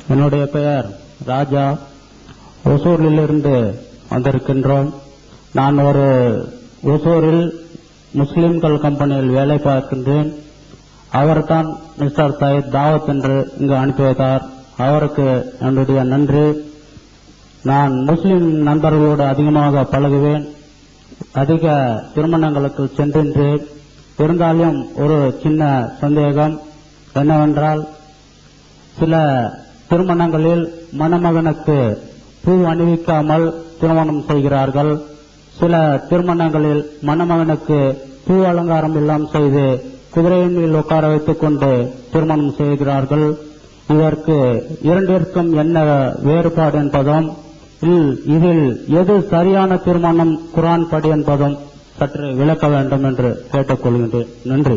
என்னுடைய பெயர் ராஜா ஒசூரிலிருந்து வந்திருக்கின்றோம் நான் ஒரு ஒசூரில் முஸ்லிம்கள் கம்பெனியில் வேலை பார்க்கின்றேன் அவர்தான் மிஸ்டர் சயத் தாவத் என்று இங்கு அனுப்பி வைத்தார் அவருக்கு என்னுடைய நன்றி நான் முஸ்லிம் நண்பர்களோடு அதிகமாக பழகுவேன் அதிக திருமணங்களுக்கு சென்றின்றேன் இருந்தாலும் ஒரு சின்ன சந்தேகம் என்னவென்றால் சில திருமணங்களில் மணமகனுக்கு பூ அணிவிக்காமல் திருமணம் செய்கிறார்கள் சில திருமணங்களில் மணமகனுக்கு பூ அலங்காரம் எல்லாம் செய்து குதிரையின் மேல் உட்கார வைத்துக் கொண்டு திருமணம் செய்கிறார்கள் இதற்கு இரண்டிற்கும் என்ன வேறுபாடு என்பதும் இல்- இதில் எது சரியான திருமணம் குரான் படி என்பதும் சற்று விளக்க வேண்டும் என்று கேட்டுக்கொள்கின்றேன் நன்றி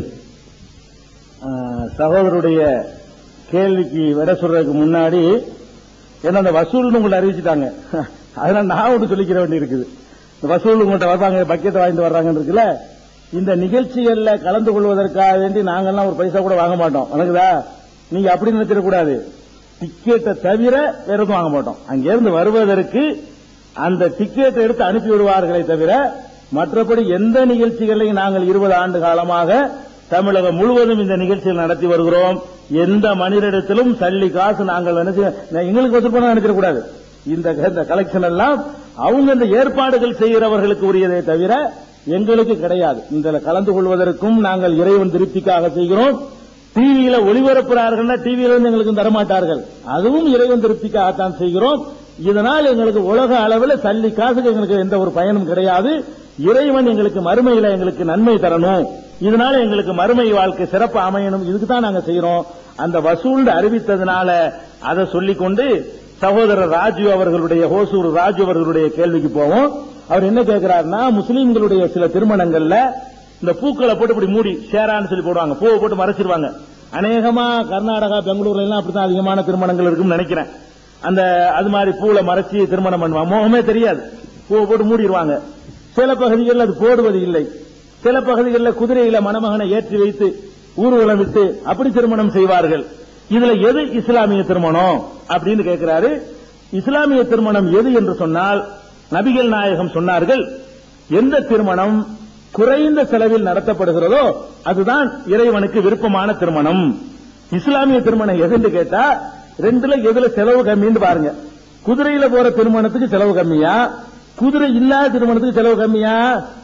ஆஹ் சகோதரருடைய கேள்விக்கு விட சொல்றதுக்கு முன்னாடி என்ன அந்த வசூல்னு உங்களை அறிவிச்சிட்டாங்க அதனால நான் ஒன்று சொல்லிக்கிற வேண்டி இருக்குது இந்த வசூல் உங்கள்கிட்ட வர்றாங்க பக்கெட் வாங்கிட்டு வர்றாங்கன்னு இருக்குல்ல இந்த நிகழ்ச்சிகள்ல கலந்து கொள்வதற்காக வேண்டி நாங்கெல்லாம் ஒரு பைசா கூட வாங்க மாட்டோம் வணங்குதா நீங்க அப்படி நினைச்சிடக்கூடாது டிக்கெட்டை தவிர வேற எதுவும் வாங்க மாட்டோம் அங்கிருந்து வருவதற்கு அந்த டிக்கெட்டை எடுத்து அனுப்பி விடுவார்களே தவிர மற்றபடி எந்த நிகழ்ச்சிகளையும் நாங்கள் இருபது ஆண்டு காலமாக தமிழகம் முழுவதும் இந்த நிகழ்ச்சிகள் நடத்தி வருகிறோம் எந்த மனிதரிடத்திலும் சல்லி காசு நாங்கள் நினைச்சு எங்களுக்கு வசூல் பண்ண நினைச்சிட கூடாது இந்த இந்த கலெக்ஷன் எல்லாம் அவங்க இந்த ஏற்பாடுகள் செய்கிறவர்களுக்கு உரியதே தவிர எங்களுக்கு கிடையாது இந்த கலந்து கொள்வதற்கும் நாங்கள் இறைவன் திருப்திக்காக செய்கிறோம் டிவியில ஒளிபரப்புறார்கள் டிவியில இருந்து எங்களுக்கு தரமாட்டார்கள் அதுவும் இறைவன் திருப்திக்காகத்தான் செய்கிறோம் இதனால் எங்களுக்கு உலக அளவில் சல்லி காசுக்கு எங்களுக்கு எந்த ஒரு பயனும் கிடையாது இறைவன் எங்களுக்கு மறுமையில எங்களுக்கு நன்மை தரணும் இதனால எங்களுக்கு மறுமை வாழ்க்கை சிறப்பு அமையணும் இதுக்கு தான் நாங்க செய்யறோம் அந்த வசூல் அறிவித்ததுனால அதை சொல்லிக்கொண்டு சகோதரர் ராஜு அவர்களுடைய ஹோசூர் ராஜு அவர்களுடைய கேள்விக்கு போவோம் அவர் என்ன கேட்கிறாருன்னா முஸ்லீம்களுடைய சில திருமணங்கள்ல இந்த பூக்களை போட்டு இப்படி மூடி ஷேரான்னு சொல்லி போடுவாங்க பூவை போட்டு மறைச்சிருவாங்க அநேகமா கர்நாடகா பெங்களூர்ல எல்லாம் அப்படித்தான் அதிகமான திருமணங்கள் இருக்கும்னு நினைக்கிறேன் அந்த அது மாதிரி பூல மறைச்சி திருமணம் பண்ணுவாங்க மோகமே தெரியாது பூவை போட்டு மூடிடுவாங்க சில பகுதிகளில் அது போடுவது இல்லை சில பகுதிகளில் குதிரையில மணமகனை ஏற்றி வைத்து ஊர்வலம் விட்டு அப்படி திருமணம் செய்வார்கள் இதுல எது இஸ்லாமிய திருமணம் அப்படின்னு கேட்கிறாரு இஸ்லாமிய திருமணம் எது என்று சொன்னால் நபிகள் நாயகம் சொன்னார்கள் எந்த திருமணம் குறைந்த செலவில் நடத்தப்படுகிறதோ அதுதான் இறைவனுக்கு விருப்பமான திருமணம் இஸ்லாமிய திருமணம் எதுன்னு கேட்டா ரெண்டுல எதுல செலவு கம்மின்னு பாருங்க குதிரையில போற திருமணத்துக்கு செலவு கம்மியா குதிரை இல்லாத திருமணத்துக்கு செலவு கம்மியா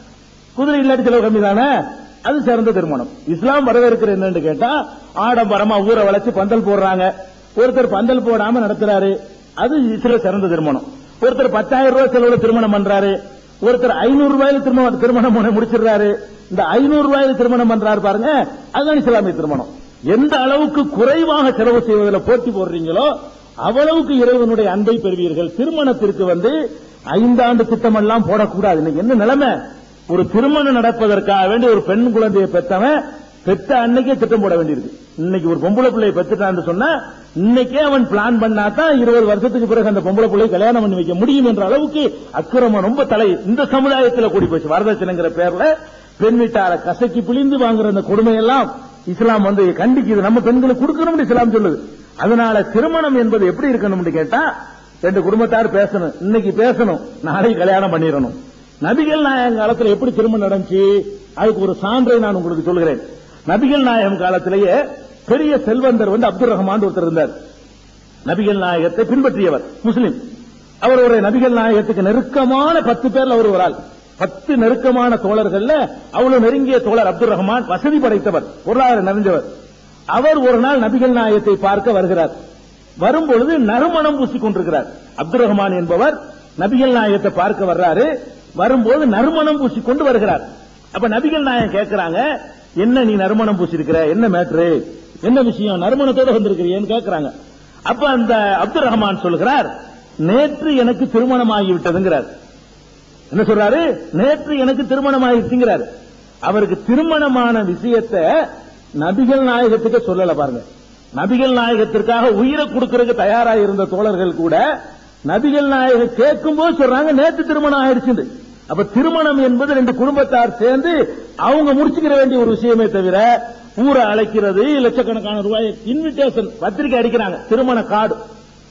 குதிரை இல்லாத செலவு கம்மி தானே அது சிறந்த திருமணம் இஸ்லாம் வரவேற்கிற என்னன்னு கேட்டா ஆடம்பரமா ஊரை வளைச்சு பந்தல் போடுறாங்க ஒருத்தர் பந்தல் போடாம நடத்துறாரு அது சில சிறந்த திருமணம் ஒருத்தர் பத்தாயிரம் ரூபாய் செலவுல திருமணம் பண்றாரு ஒருத்தர் ஐநூறு ரூபாயில திருமணம் திருமணம் பண்ண முடிச்சிடுறாரு இந்த ஐநூறு ரூபாயில திருமணம் பண்றாரு பாருங்க அதுதான் இஸ்லாமிய திருமணம் எந்த அளவுக்கு குறைவாக செலவு செய்வதில் போட்டி போடுறீங்களோ அவ்வளவுக்கு இறைவனுடைய அன்பை பெறுவீர்கள் திருமணத்திற்கு வந்து ஐந்தாண்டு திட்டம் எல்லாம் போடக்கூடாது இன்னைக்கு என்ன நிலைமை ஒரு திருமணம் நடப்பதற்காக வேண்டி ஒரு பெண் குழந்தையை பெற்றவன் பெற்ற அன்னைக்கே திட்டம் போட வேண்டியிருக்கு இன்னைக்கு ஒரு பொம்பளை பிள்ளையை பெற்றுட்டான்னு சொன்னா இன்னைக்கே அவன் பிளான் பண்ணா தான் இருபது வருஷத்துக்கு பிறகு அந்த பொம்பளை பிள்ளையை கல்யாணம் பண்ணி வைக்க முடியும் என்ற அளவுக்கு அக்கிரமம் ரொம்ப தலை இந்த சமுதாயத்தில் கூடி போச்சு வரதட்சணைங்கிற பேர்ல பெண் வீட்டார கசக்கி பிழிந்து வாங்குற அந்த கொடுமையெல்லாம் இஸ்லாம் வந்து கண்டிக்குது நம்ம பெண்களுக்கு கொடுக்கணும்னு இஸ்லாம் சொல்லுது அதனால திருமணம் என்பது எப்படி இருக்கணும்னு கேட்டா ரெண்டு குடும்பத்தார் பேசணும் இன்னைக்கு பேசணும் நாளைக்கு கல்யாணம் பண்ணிடணும் நபிகள் நாயகம் காலத்துல எப்படி திருமணம் நடந்துச்சு அதுக்கு ஒரு சான்றை நான் உங்களுக்கு சொல்கிறேன் நபிகள் நாயகம் காலத்திலேயே பெரிய செல்வந்தர் வந்து அப்துல் ரஹ்மான் ஒருத்தர் இருந்தார் நபிகள் நாயகத்தை பின்பற்றியவர் முஸ்லிம் அவர் ஒரு நபிகள் நாயகத்துக்கு நெருக்கமான பத்து பேர்ல அவர் ஒரு ஆள் பத்து நெருக்கமான தோழர்கள்ல அவ்வளவு நெருங்கிய தோழர் அப்துல் ரஹ்மான் வசதி படைத்தவர் பொருளாதாரம் நிறைஞ்சவர் அவர் ஒரு நாள் நபிகள் நாயகத்தை பார்க்க வருகிறார் வரும்பொழுது நறுமணம் பூசிக் கொண்டிருக்கிறார் அப்துல் ரஹ்மான் என்பவர் நபிகள் நாயகத்தை பார்க்க வர்றாரு வரும்போது நறுமணம் பூசி கொண்டு வருகிறார் அப்ப நபிகள் நாயகம் கேட்கிறாங்க என்ன நீ நறுமணம் பூசிருக்கிற என்ன மேட்ரு என்ன விஷயம் நறுமணத்தோட வந்திருக்கிறியன்னு கேட்கிறாங்க அப்ப அந்த அப்துல் ரஹ்மான் சொல்கிறார் நேற்று எனக்கு திருமணம் ஆகிவிட்டதுங்கிறார் என்ன சொல்றாரு நேற்று எனக்கு திருமணம் ஆகிடுச்சுங்கிறார் அவருக்கு திருமணமான விஷயத்தை நபிகள் நாயகத்துக்கு சொல்லல பாருங்க நபிகள் நாயகத்திற்காக உயிரை கொடுக்கறதுக்கு தயாராக இருந்த தோழர்கள் கூட நபிகள் நாயகம் கேட்கும் போது சொல்றாங்க நேற்று திருமணம் ஆயிடுச்சு அப்ப திருமணம் என்பது ரெண்டு குடும்பத்தார் சேர்ந்து அவங்க முடிச்சுக்கிற வேண்டிய ஒரு விஷயமே தவிர ஊரை அழைக்கிறது லட்சக்கணக்கான ரூபாய் இன்விடேஷன் பத்திரிக்கை அடிக்கிறாங்க திருமண கார்டு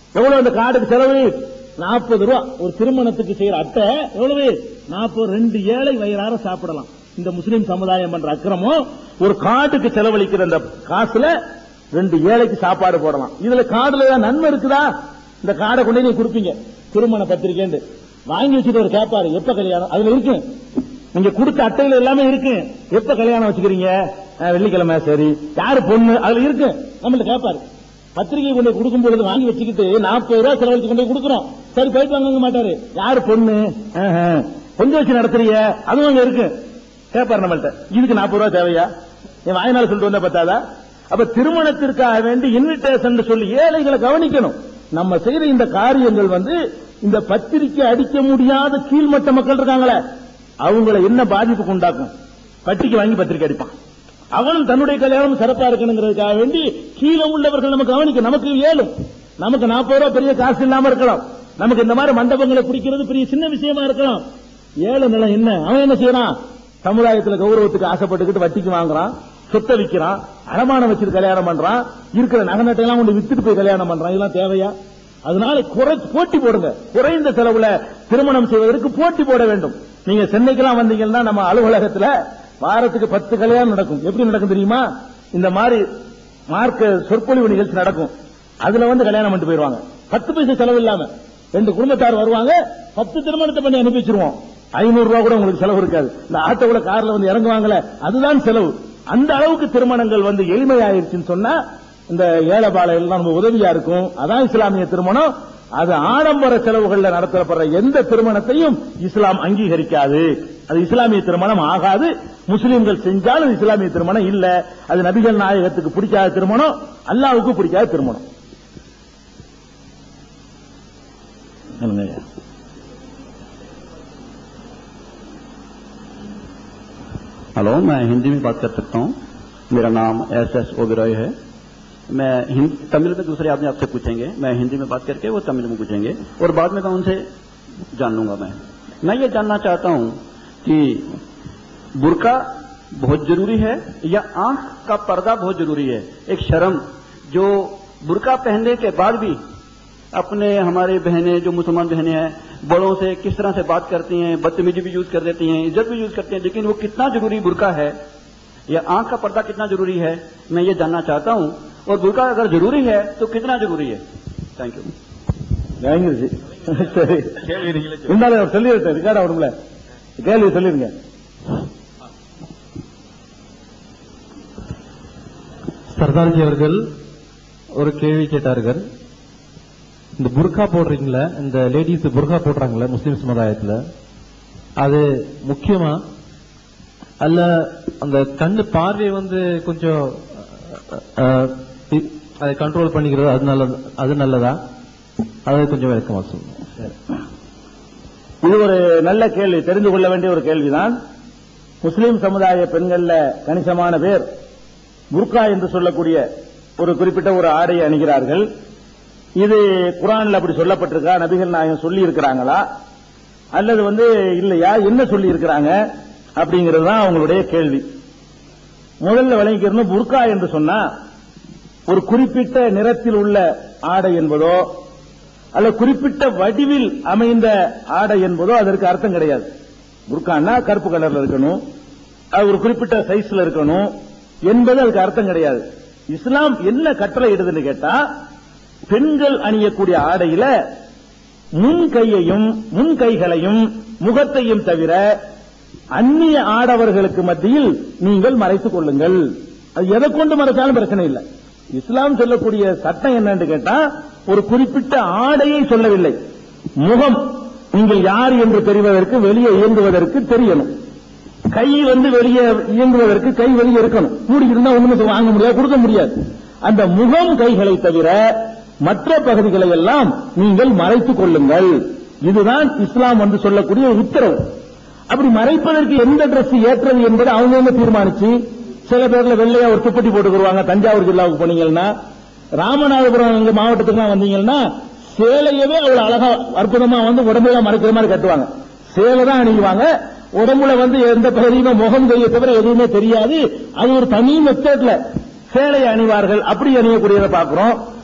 எவ்வளவு அந்த கார்டுக்கு செலவு நாற்பது ரூபா ஒரு திருமணத்துக்கு செய்யற அட்டை எவ்வளவு நாற்பது ரெண்டு ஏழை வயிறார சாப்பிடலாம் இந்த முஸ்லிம் சமுதாயம் பண்ற அக்கிரமம் ஒரு கார்டுக்கு செலவழிக்கிற அந்த காசுல ரெண்டு ஏழைக்கு சாப்பாடு போடலாம் இதுல கார்டுல ஏதாவது நன்மை இருக்குதா இந்த கார்டை கொண்டு போய் நீங்க கொடுப்பீங்க திருமண பத்திரிக்கைன்னு வாங்கி வச்சுட்டு ஒரு கேட்பாரு எப்ப கல்யாணம் அதுல இருக்கு நீங்க கொடுத்த அட்டையில எல்லாமே இருக்கு எப்ப கல்யாணம் வச்சுக்கிறீங்க அஹ், வெள்ளிக்கிழமை சரி யாரு பொண்ணு அதுல இருக்கு நம்மள்ட்ட கேட்பாரு பத்திரிகை கொண்டு போய் கொடுக்கும் பொழுது வாங்கி வச்சுக்கிட்டு நாற்பது ரூபாய் செலவழிச்சு கொண்டு போய் கொடுக்குறோம் சரி போயிட்டு வாங்க மாட்டாரு யாரு பொண்ணு ஆஹா. கொஞ்சம் வச்சு நடத்துறீங்க அதுவும் அங்க இருக்கு கேட்பாரு நம்மள்ட்ட இதுக்கு நாற்பது ரூபாய் தேவையா என் வாய்நாள் சொல்லிட்டு வந்தா பத்தாதா அப்ப திருமணத்திற்காக வேண்டி இன்விடேஷன் சொல்லி ஏழைகளை கவனிக்கணும் நம்ம செய்யற இந்த காரியங்கள் வந்து இந்த பத்திரிக்கை அடிக்க முடியாத கீழ்மட்ட மக்கள் இருக்காங்களே அவங்கள என்ன பாதிப்புக்கு உண்டாக்கும் பட்டிக்கு வாங்கி பத்திரிக்கை அடிப்பான் அவனும் தன்னுடைய கல்யாணம் சிறப்பா இருக்கணுங்கிறதுக்காக வேண்டி கீழே உள்ளவர்கள் நமக்கு கவனிக்க நமக்கு ஏழும் நமக்கு நாற்பது ரூபாய் பெரிய காசு இல்லாம இருக்கலாம் நமக்கு இந்த மாதிரி மண்டபங்களை பிடிக்கிறது பெரிய சின்ன விஷயமா இருக்கலாம் ஏழை நிலம் என்ன அவன் என்ன செய்யறான் சமுதாயத்துல கௌரவத்துக்கு ஆசைப்பட்டுக்கிட்டு வட்டிக்கு வாங்குறான் சொத்தை விக்கிறான் அடமானம் வச்சுட்டு கல்யாணம் பண்றான் இருக்கிற நகை நட்டையெல்லாம் கொண்டு வித்துட்டு போய் கல்யாணம் பண்றான் இதெல்லாம் தேவையா அதனால குறை போட்டி போடுங்க குறைந்த செலவுல திருமணம் செய்வதற்கு போட்டி போட வேண்டும் நீங்க சென்னைக்கெல்லாம் வந்தீங்கன்னா நம்ம அலுவலகத்துல வாரத்துக்கு பத்து கல்யாணம் நடக்கும் எப்படி நடக்கும் தெரியுமா இந்த மாதிரி மார்க்க சொற்பொழிவு நிகழ்ச்சி நடக்கும் அதுல வந்து கல்யாணம் பண்ணிட்டு போயிருவாங்க பத்து பைசா செலவு இல்லாம ரெண்டு குடும்பத்தார் வருவாங்க பத்து திருமணத்தை பண்ணி அனுப்பி வச்சிருவோம் ஐநூறு ரூபாய் கூட உங்களுக்கு செலவு இருக்காது இந்த ஆட்டோவில் கார்ல வந்து இறங்குவாங்கல்ல அதுதான் செலவு அந்த அளவுக்கு திருமணங்கள் வந்து எளிமையாயிருச்சுன்னு சொன்னா இந்த ஏழைபாலை எல்லாம் நம்ம உதவியா இருக்கும் அதான் இஸ்லாமிய திருமணம் அது ஆடம்பர செலவுகள்ல நடத்தப்படுற எந்த திருமணத்தையும் இஸ்லாம் அங்கீகரிக்காது அது இஸ்லாமிய திருமணம் ஆகாது முஸ்லிம்கள் செஞ்சாலும் அது இஸ்லாமிய திருமணம் இல்ல அது நபிகள் நாயகத்துக்கு பிடிக்காத திருமணம் அல்லாவுக்கு பிடிக்காத திருமணம் என்னங்க ஐயா? हेलो मैं हिंदी में बात कर सकता हूँ मेरा नाम एस एस ओबेरॉय है मैं हिंद, तमिल में दूसरे आदमी आपसे पूछेंगे मैं हिंदी में बात करके वो तमिल में पूछेंगे और बाद में मैं उनसे जान लूंगा मैं मैं ये जानना चाहता हूँ कि बुरका बहुत जरूरी है या आंख का पर्दा बहुत जरूरी है एक शर्म जो बुरका पहनने के बाद भी अपने हमारे बहनें जो मुसलमान बहनें हैं बड़ों से किस तरह से बात करती हैं बदतमीजी भी यूज कर देती हैं इज्जत भी यूज करती हैं लेकिन वो कितना जरूरी बुरका है या आंख का पर्दा कितना जरूरी है मैं ये जानना चाहता हूं और बुरका अगर जरूरी है तो कितना जरूरी है थैंक यू வாங்கிருச்சு சரி இருந்தாலும் அவர் சொல்லிடுறேன் இருக்காரா அவருங்கள கேள்வி சொல்லிருங்க சர்தார்ஜி அவர்கள் ஒரு கேள்வி கேட்டார்கள் இந்த புர்கா போடுறீங்களா இந்த லேடிஸ் புர்கா போடுறாங்களே முஸ்லிம் சமுதாயத்துல அது முக்கியமா அல்ல அந்த கண்ணு பார்வை வந்து கொஞ்சம் அஹ், இ- அதை கண்ட்ரோல் பண்ணிக்கிறது அது நல்லது அது நல்லதா அதை கொஞ்சம் விளக்கமா சொல்லுங்க இது ஒரு நல்ல கேள்வி தெரிந்து கொள்ள வேண்டிய ஒரு கேள்விதான் முஸ்லிம் சமுதாய பெண்கள்ல கணிசமான பேர் புர்கா என்று சொல்லக்கூடிய ஒரு குறிப்பிட்ட ஒரு ஆடையை அணிகிறார்கள் இது குரான்ல அப்படி சொல்லப்பட்டிருக்கா நபிகள் நாயகம் சொல்லி இருக்கிறாங்களா அல்லது வந்து இல்லையா என்ன சொல்லி இருக்கிறாங்க அப்படிங்கிறது தான் அவங்களுடைய கேள்வி முதல்ல விளங்கிக்கணும் புர்கா என்று சொன்னா ஒரு குறிப்பிட்ட நிறத்தில் உள்ள ஆடை என்பதோ அல்ல குறிப்பிட்ட வடிவில் அமைந்த ஆடை என்பதோ அதற்கு அர்த்தம் கிடையாது புர்கான்னா கருப்பு கலர்ல இருக்கணும் அது ஒரு குறிப்பிட்ட சைஸ்ல இருக்கணும் என்பது அதுக்கு அர்த்தம் கிடையாது இஸ்லாம் என்ன கட்டளை இடுதுன்னு கேட்டா பெண்கள் அணியக்கூடிய ஆடையில முன் கையையும் முன் கைகளையும் முகத்தையும் தவிர அந்நிய ஆடவர்களுக்கு மத்தியில் நீங்கள் மறைத்துக் கொள்ளுங்கள் அது எதை கொண்டு மறைச்சாலும் பிரச்சனை இல்லை இஸ்லாம் சொல்லக்கூடிய சட்டம் என்னன்னு கேட்டா ஒரு குறிப்பிட்ட ஆடையை சொல்லவில்லை முகம் நீங்கள் யார் என்று தெரிவதற்கு வெளியே இயங்குவதற்கு தெரியணும் கை வந்து வெளியே இயங்குவதற்கு கை வெளியே இருக்கணும் மூடி இருந்தா ஒண்ணுமே வாங்க முடியாது கொடுக்க முடியாது அந்த முகம் கைகளை தவிர மற்ற பகுதிகளை எல்லாம் நீங்கள் மறைத்துக் கொள்ளுங்கள் இதுதான் இஸ்லாம் வந்து சொல்லக்கூடிய ஒரு உத்தரவு அப்படி மறைப்பதற்கு எந்த Dress ஏற்றது என்பதை அவங்கவுங்க தீர்மானிச்சு சில பேர்ல வெள்ளையா ஒரு துப்பட்டி போட்டுக்குருவாங்க தஞ்சாவூர் ஜில்லாவுக்கு போனீங்கன்னா ராமநாதபுரம் எங்க மாவட்டத்துக்குலாம் வந்தீங்கன்னா சேலையவே அவ்வளவு அழகா அற்புதமா வந்து உடம்புல மறைக்கிற மாதிரி கட்டுவாங்க சேலை தான் அணிவாங்க உடம்புல வந்து எந்த பகுதியுமே முகம் கையை தவிர எதுவுமே தெரியாது அது ஒரு தனி மெத்தட்ல சேலை அணிவார்கள் அப்படி அணியக்கூடியதை பார்க்கிறோம்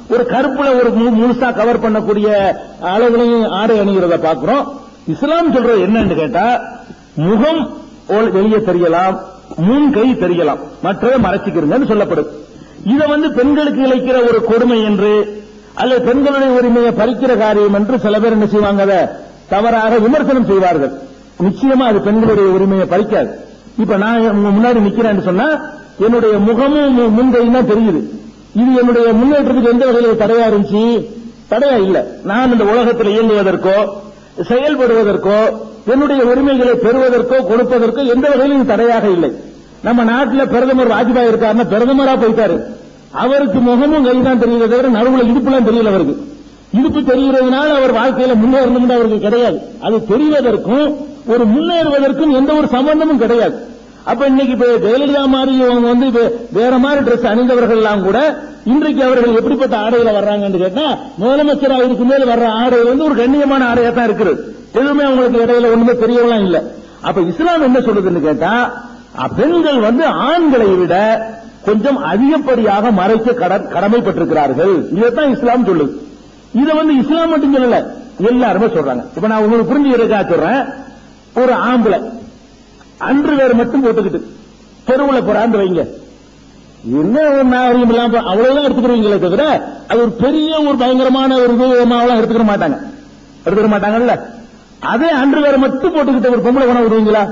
ஒரு கருப்புல ஒரு மு- முழுசா கவர் பண்ணக்கூடிய அளவுலையும் ஆடை அணிகிறத பாக்குறோம் இஸ்லாம் சொல்றது என்னன்னு கேட்டா முகம் ஒ- வெளியே தெரியலாம் முன் கை தெரியலாம் மற்றதை மறைச்சிக்கிறங்கன்னு சொல்லப்படுது இத வந்து பெண்களுக்கு இழைக்கிற ஒரு கொடுமை என்று அல்லது பெண்களுடைய உரிமையை பறிக்கிற காரியம் என்று சில பேர் என்ன செய்வாங்க அதை தவறாக விமர்சனம் செய்வார்கள் நிச்சயமா அது பெண்களுடைய உரிமையை பறிக்காது இப்ப நான் உங்க முன்னாடி நிக்கிறேன்னு சொன்னா என்னுடைய முகமும் மு- முன்கையும் தான் தெரியுது இது என்னுடைய முன்னேற்றத்துக்கு எந்த வகையில் தடையா இருந்துச்சு தடையா இல்ல நான் இந்த உலகத்தில் இயங்குவதற்கோ செயல்படுவதற்கோ என்னுடைய உரிமைகளை பெறுவதற்கோ கொடுப்பதற்கோ எந்த வகையிலும் தடையாக இல்லை நம்ம நாட்டில் பிரதமர் வாஜ்பாய் இருக்காருன்னா பிரதமரா போயிட்டாரு அவருக்கு முகமும் கை தான் தெரியுதே தவிர நடுவுல இடுப்புலாம் தெரியல அவருக்கு இடுப்பு தெரிகிறதுனால அவர் வாழ்க்கையில முன்னேறணும்னு அவருக்கு கிடையாது அது தெரிவதற்கும் ஒரு முன்னேறுவதற்கும் எந்த ஒரு சம்பந்தமும் கிடையாது அப்ப இன்னைக்கு இப்ப ஜெயலலிதா மாதிரி இவங்க வந்து இப்ப வேற மாதிரி Dress அணிந்தவர்கள் எல்லாம் கூட இன்றைக்கு அவர்கள் எப்படிப்பட்ட ஆடையில வர்றாங்கன்னு கேட்டா முதலமைச்சர் அவருக்கு மேல வர்ற ஆடை வந்து ஒரு கண்ணியமான ஆடையா தான் இருக்குது எதுவுமே அவங்களுக்கு இடையில ஒண்ணுமே தெரியவெல்லாம் இல்ல அப்ப இஸ்லாம் என்ன சொல்லுதுன்னு கேட்டா அ, பெண்கள் வந்து ஆண்களை விட கொஞ்சம் அதிகப்படியாக மறைக்க கட- கடமைப்பட்டிருக்கிறார்கள் இதைத்தான் இஸ்லாம் சொல்லுது இத வந்து இஸ்லாம் மட்டும் சொல்லல எல்லாருமே சொல்றாங்க இப்ப நான் உங்களுக்கு புரிஞ்சுக்கிறதுக்காக சொல்றேன் ஒரு ஆம்பளை அன்று வேறு மட்டும் போட்டுக்கிட்டு தெருவுல போறான்னு வைங்க என்ன ஒரு நாகரிகம் இல்லாம அவ்வளவுதான் எடுத்துக்கிறீங்களே தவிர அது ஒரு பெரிய ஒரு பயங்கரமான ஒரு இதுமாவெல்லாம் எடுத்துக்கிற மாட்டாங்க எடுத்துக்கிற மாட்டாங்கல்ல அதே அன்று வேற மட்டும் போட்டுக்கிட்ட ஒரு பொம்பளை பணம் விடுவீங்களா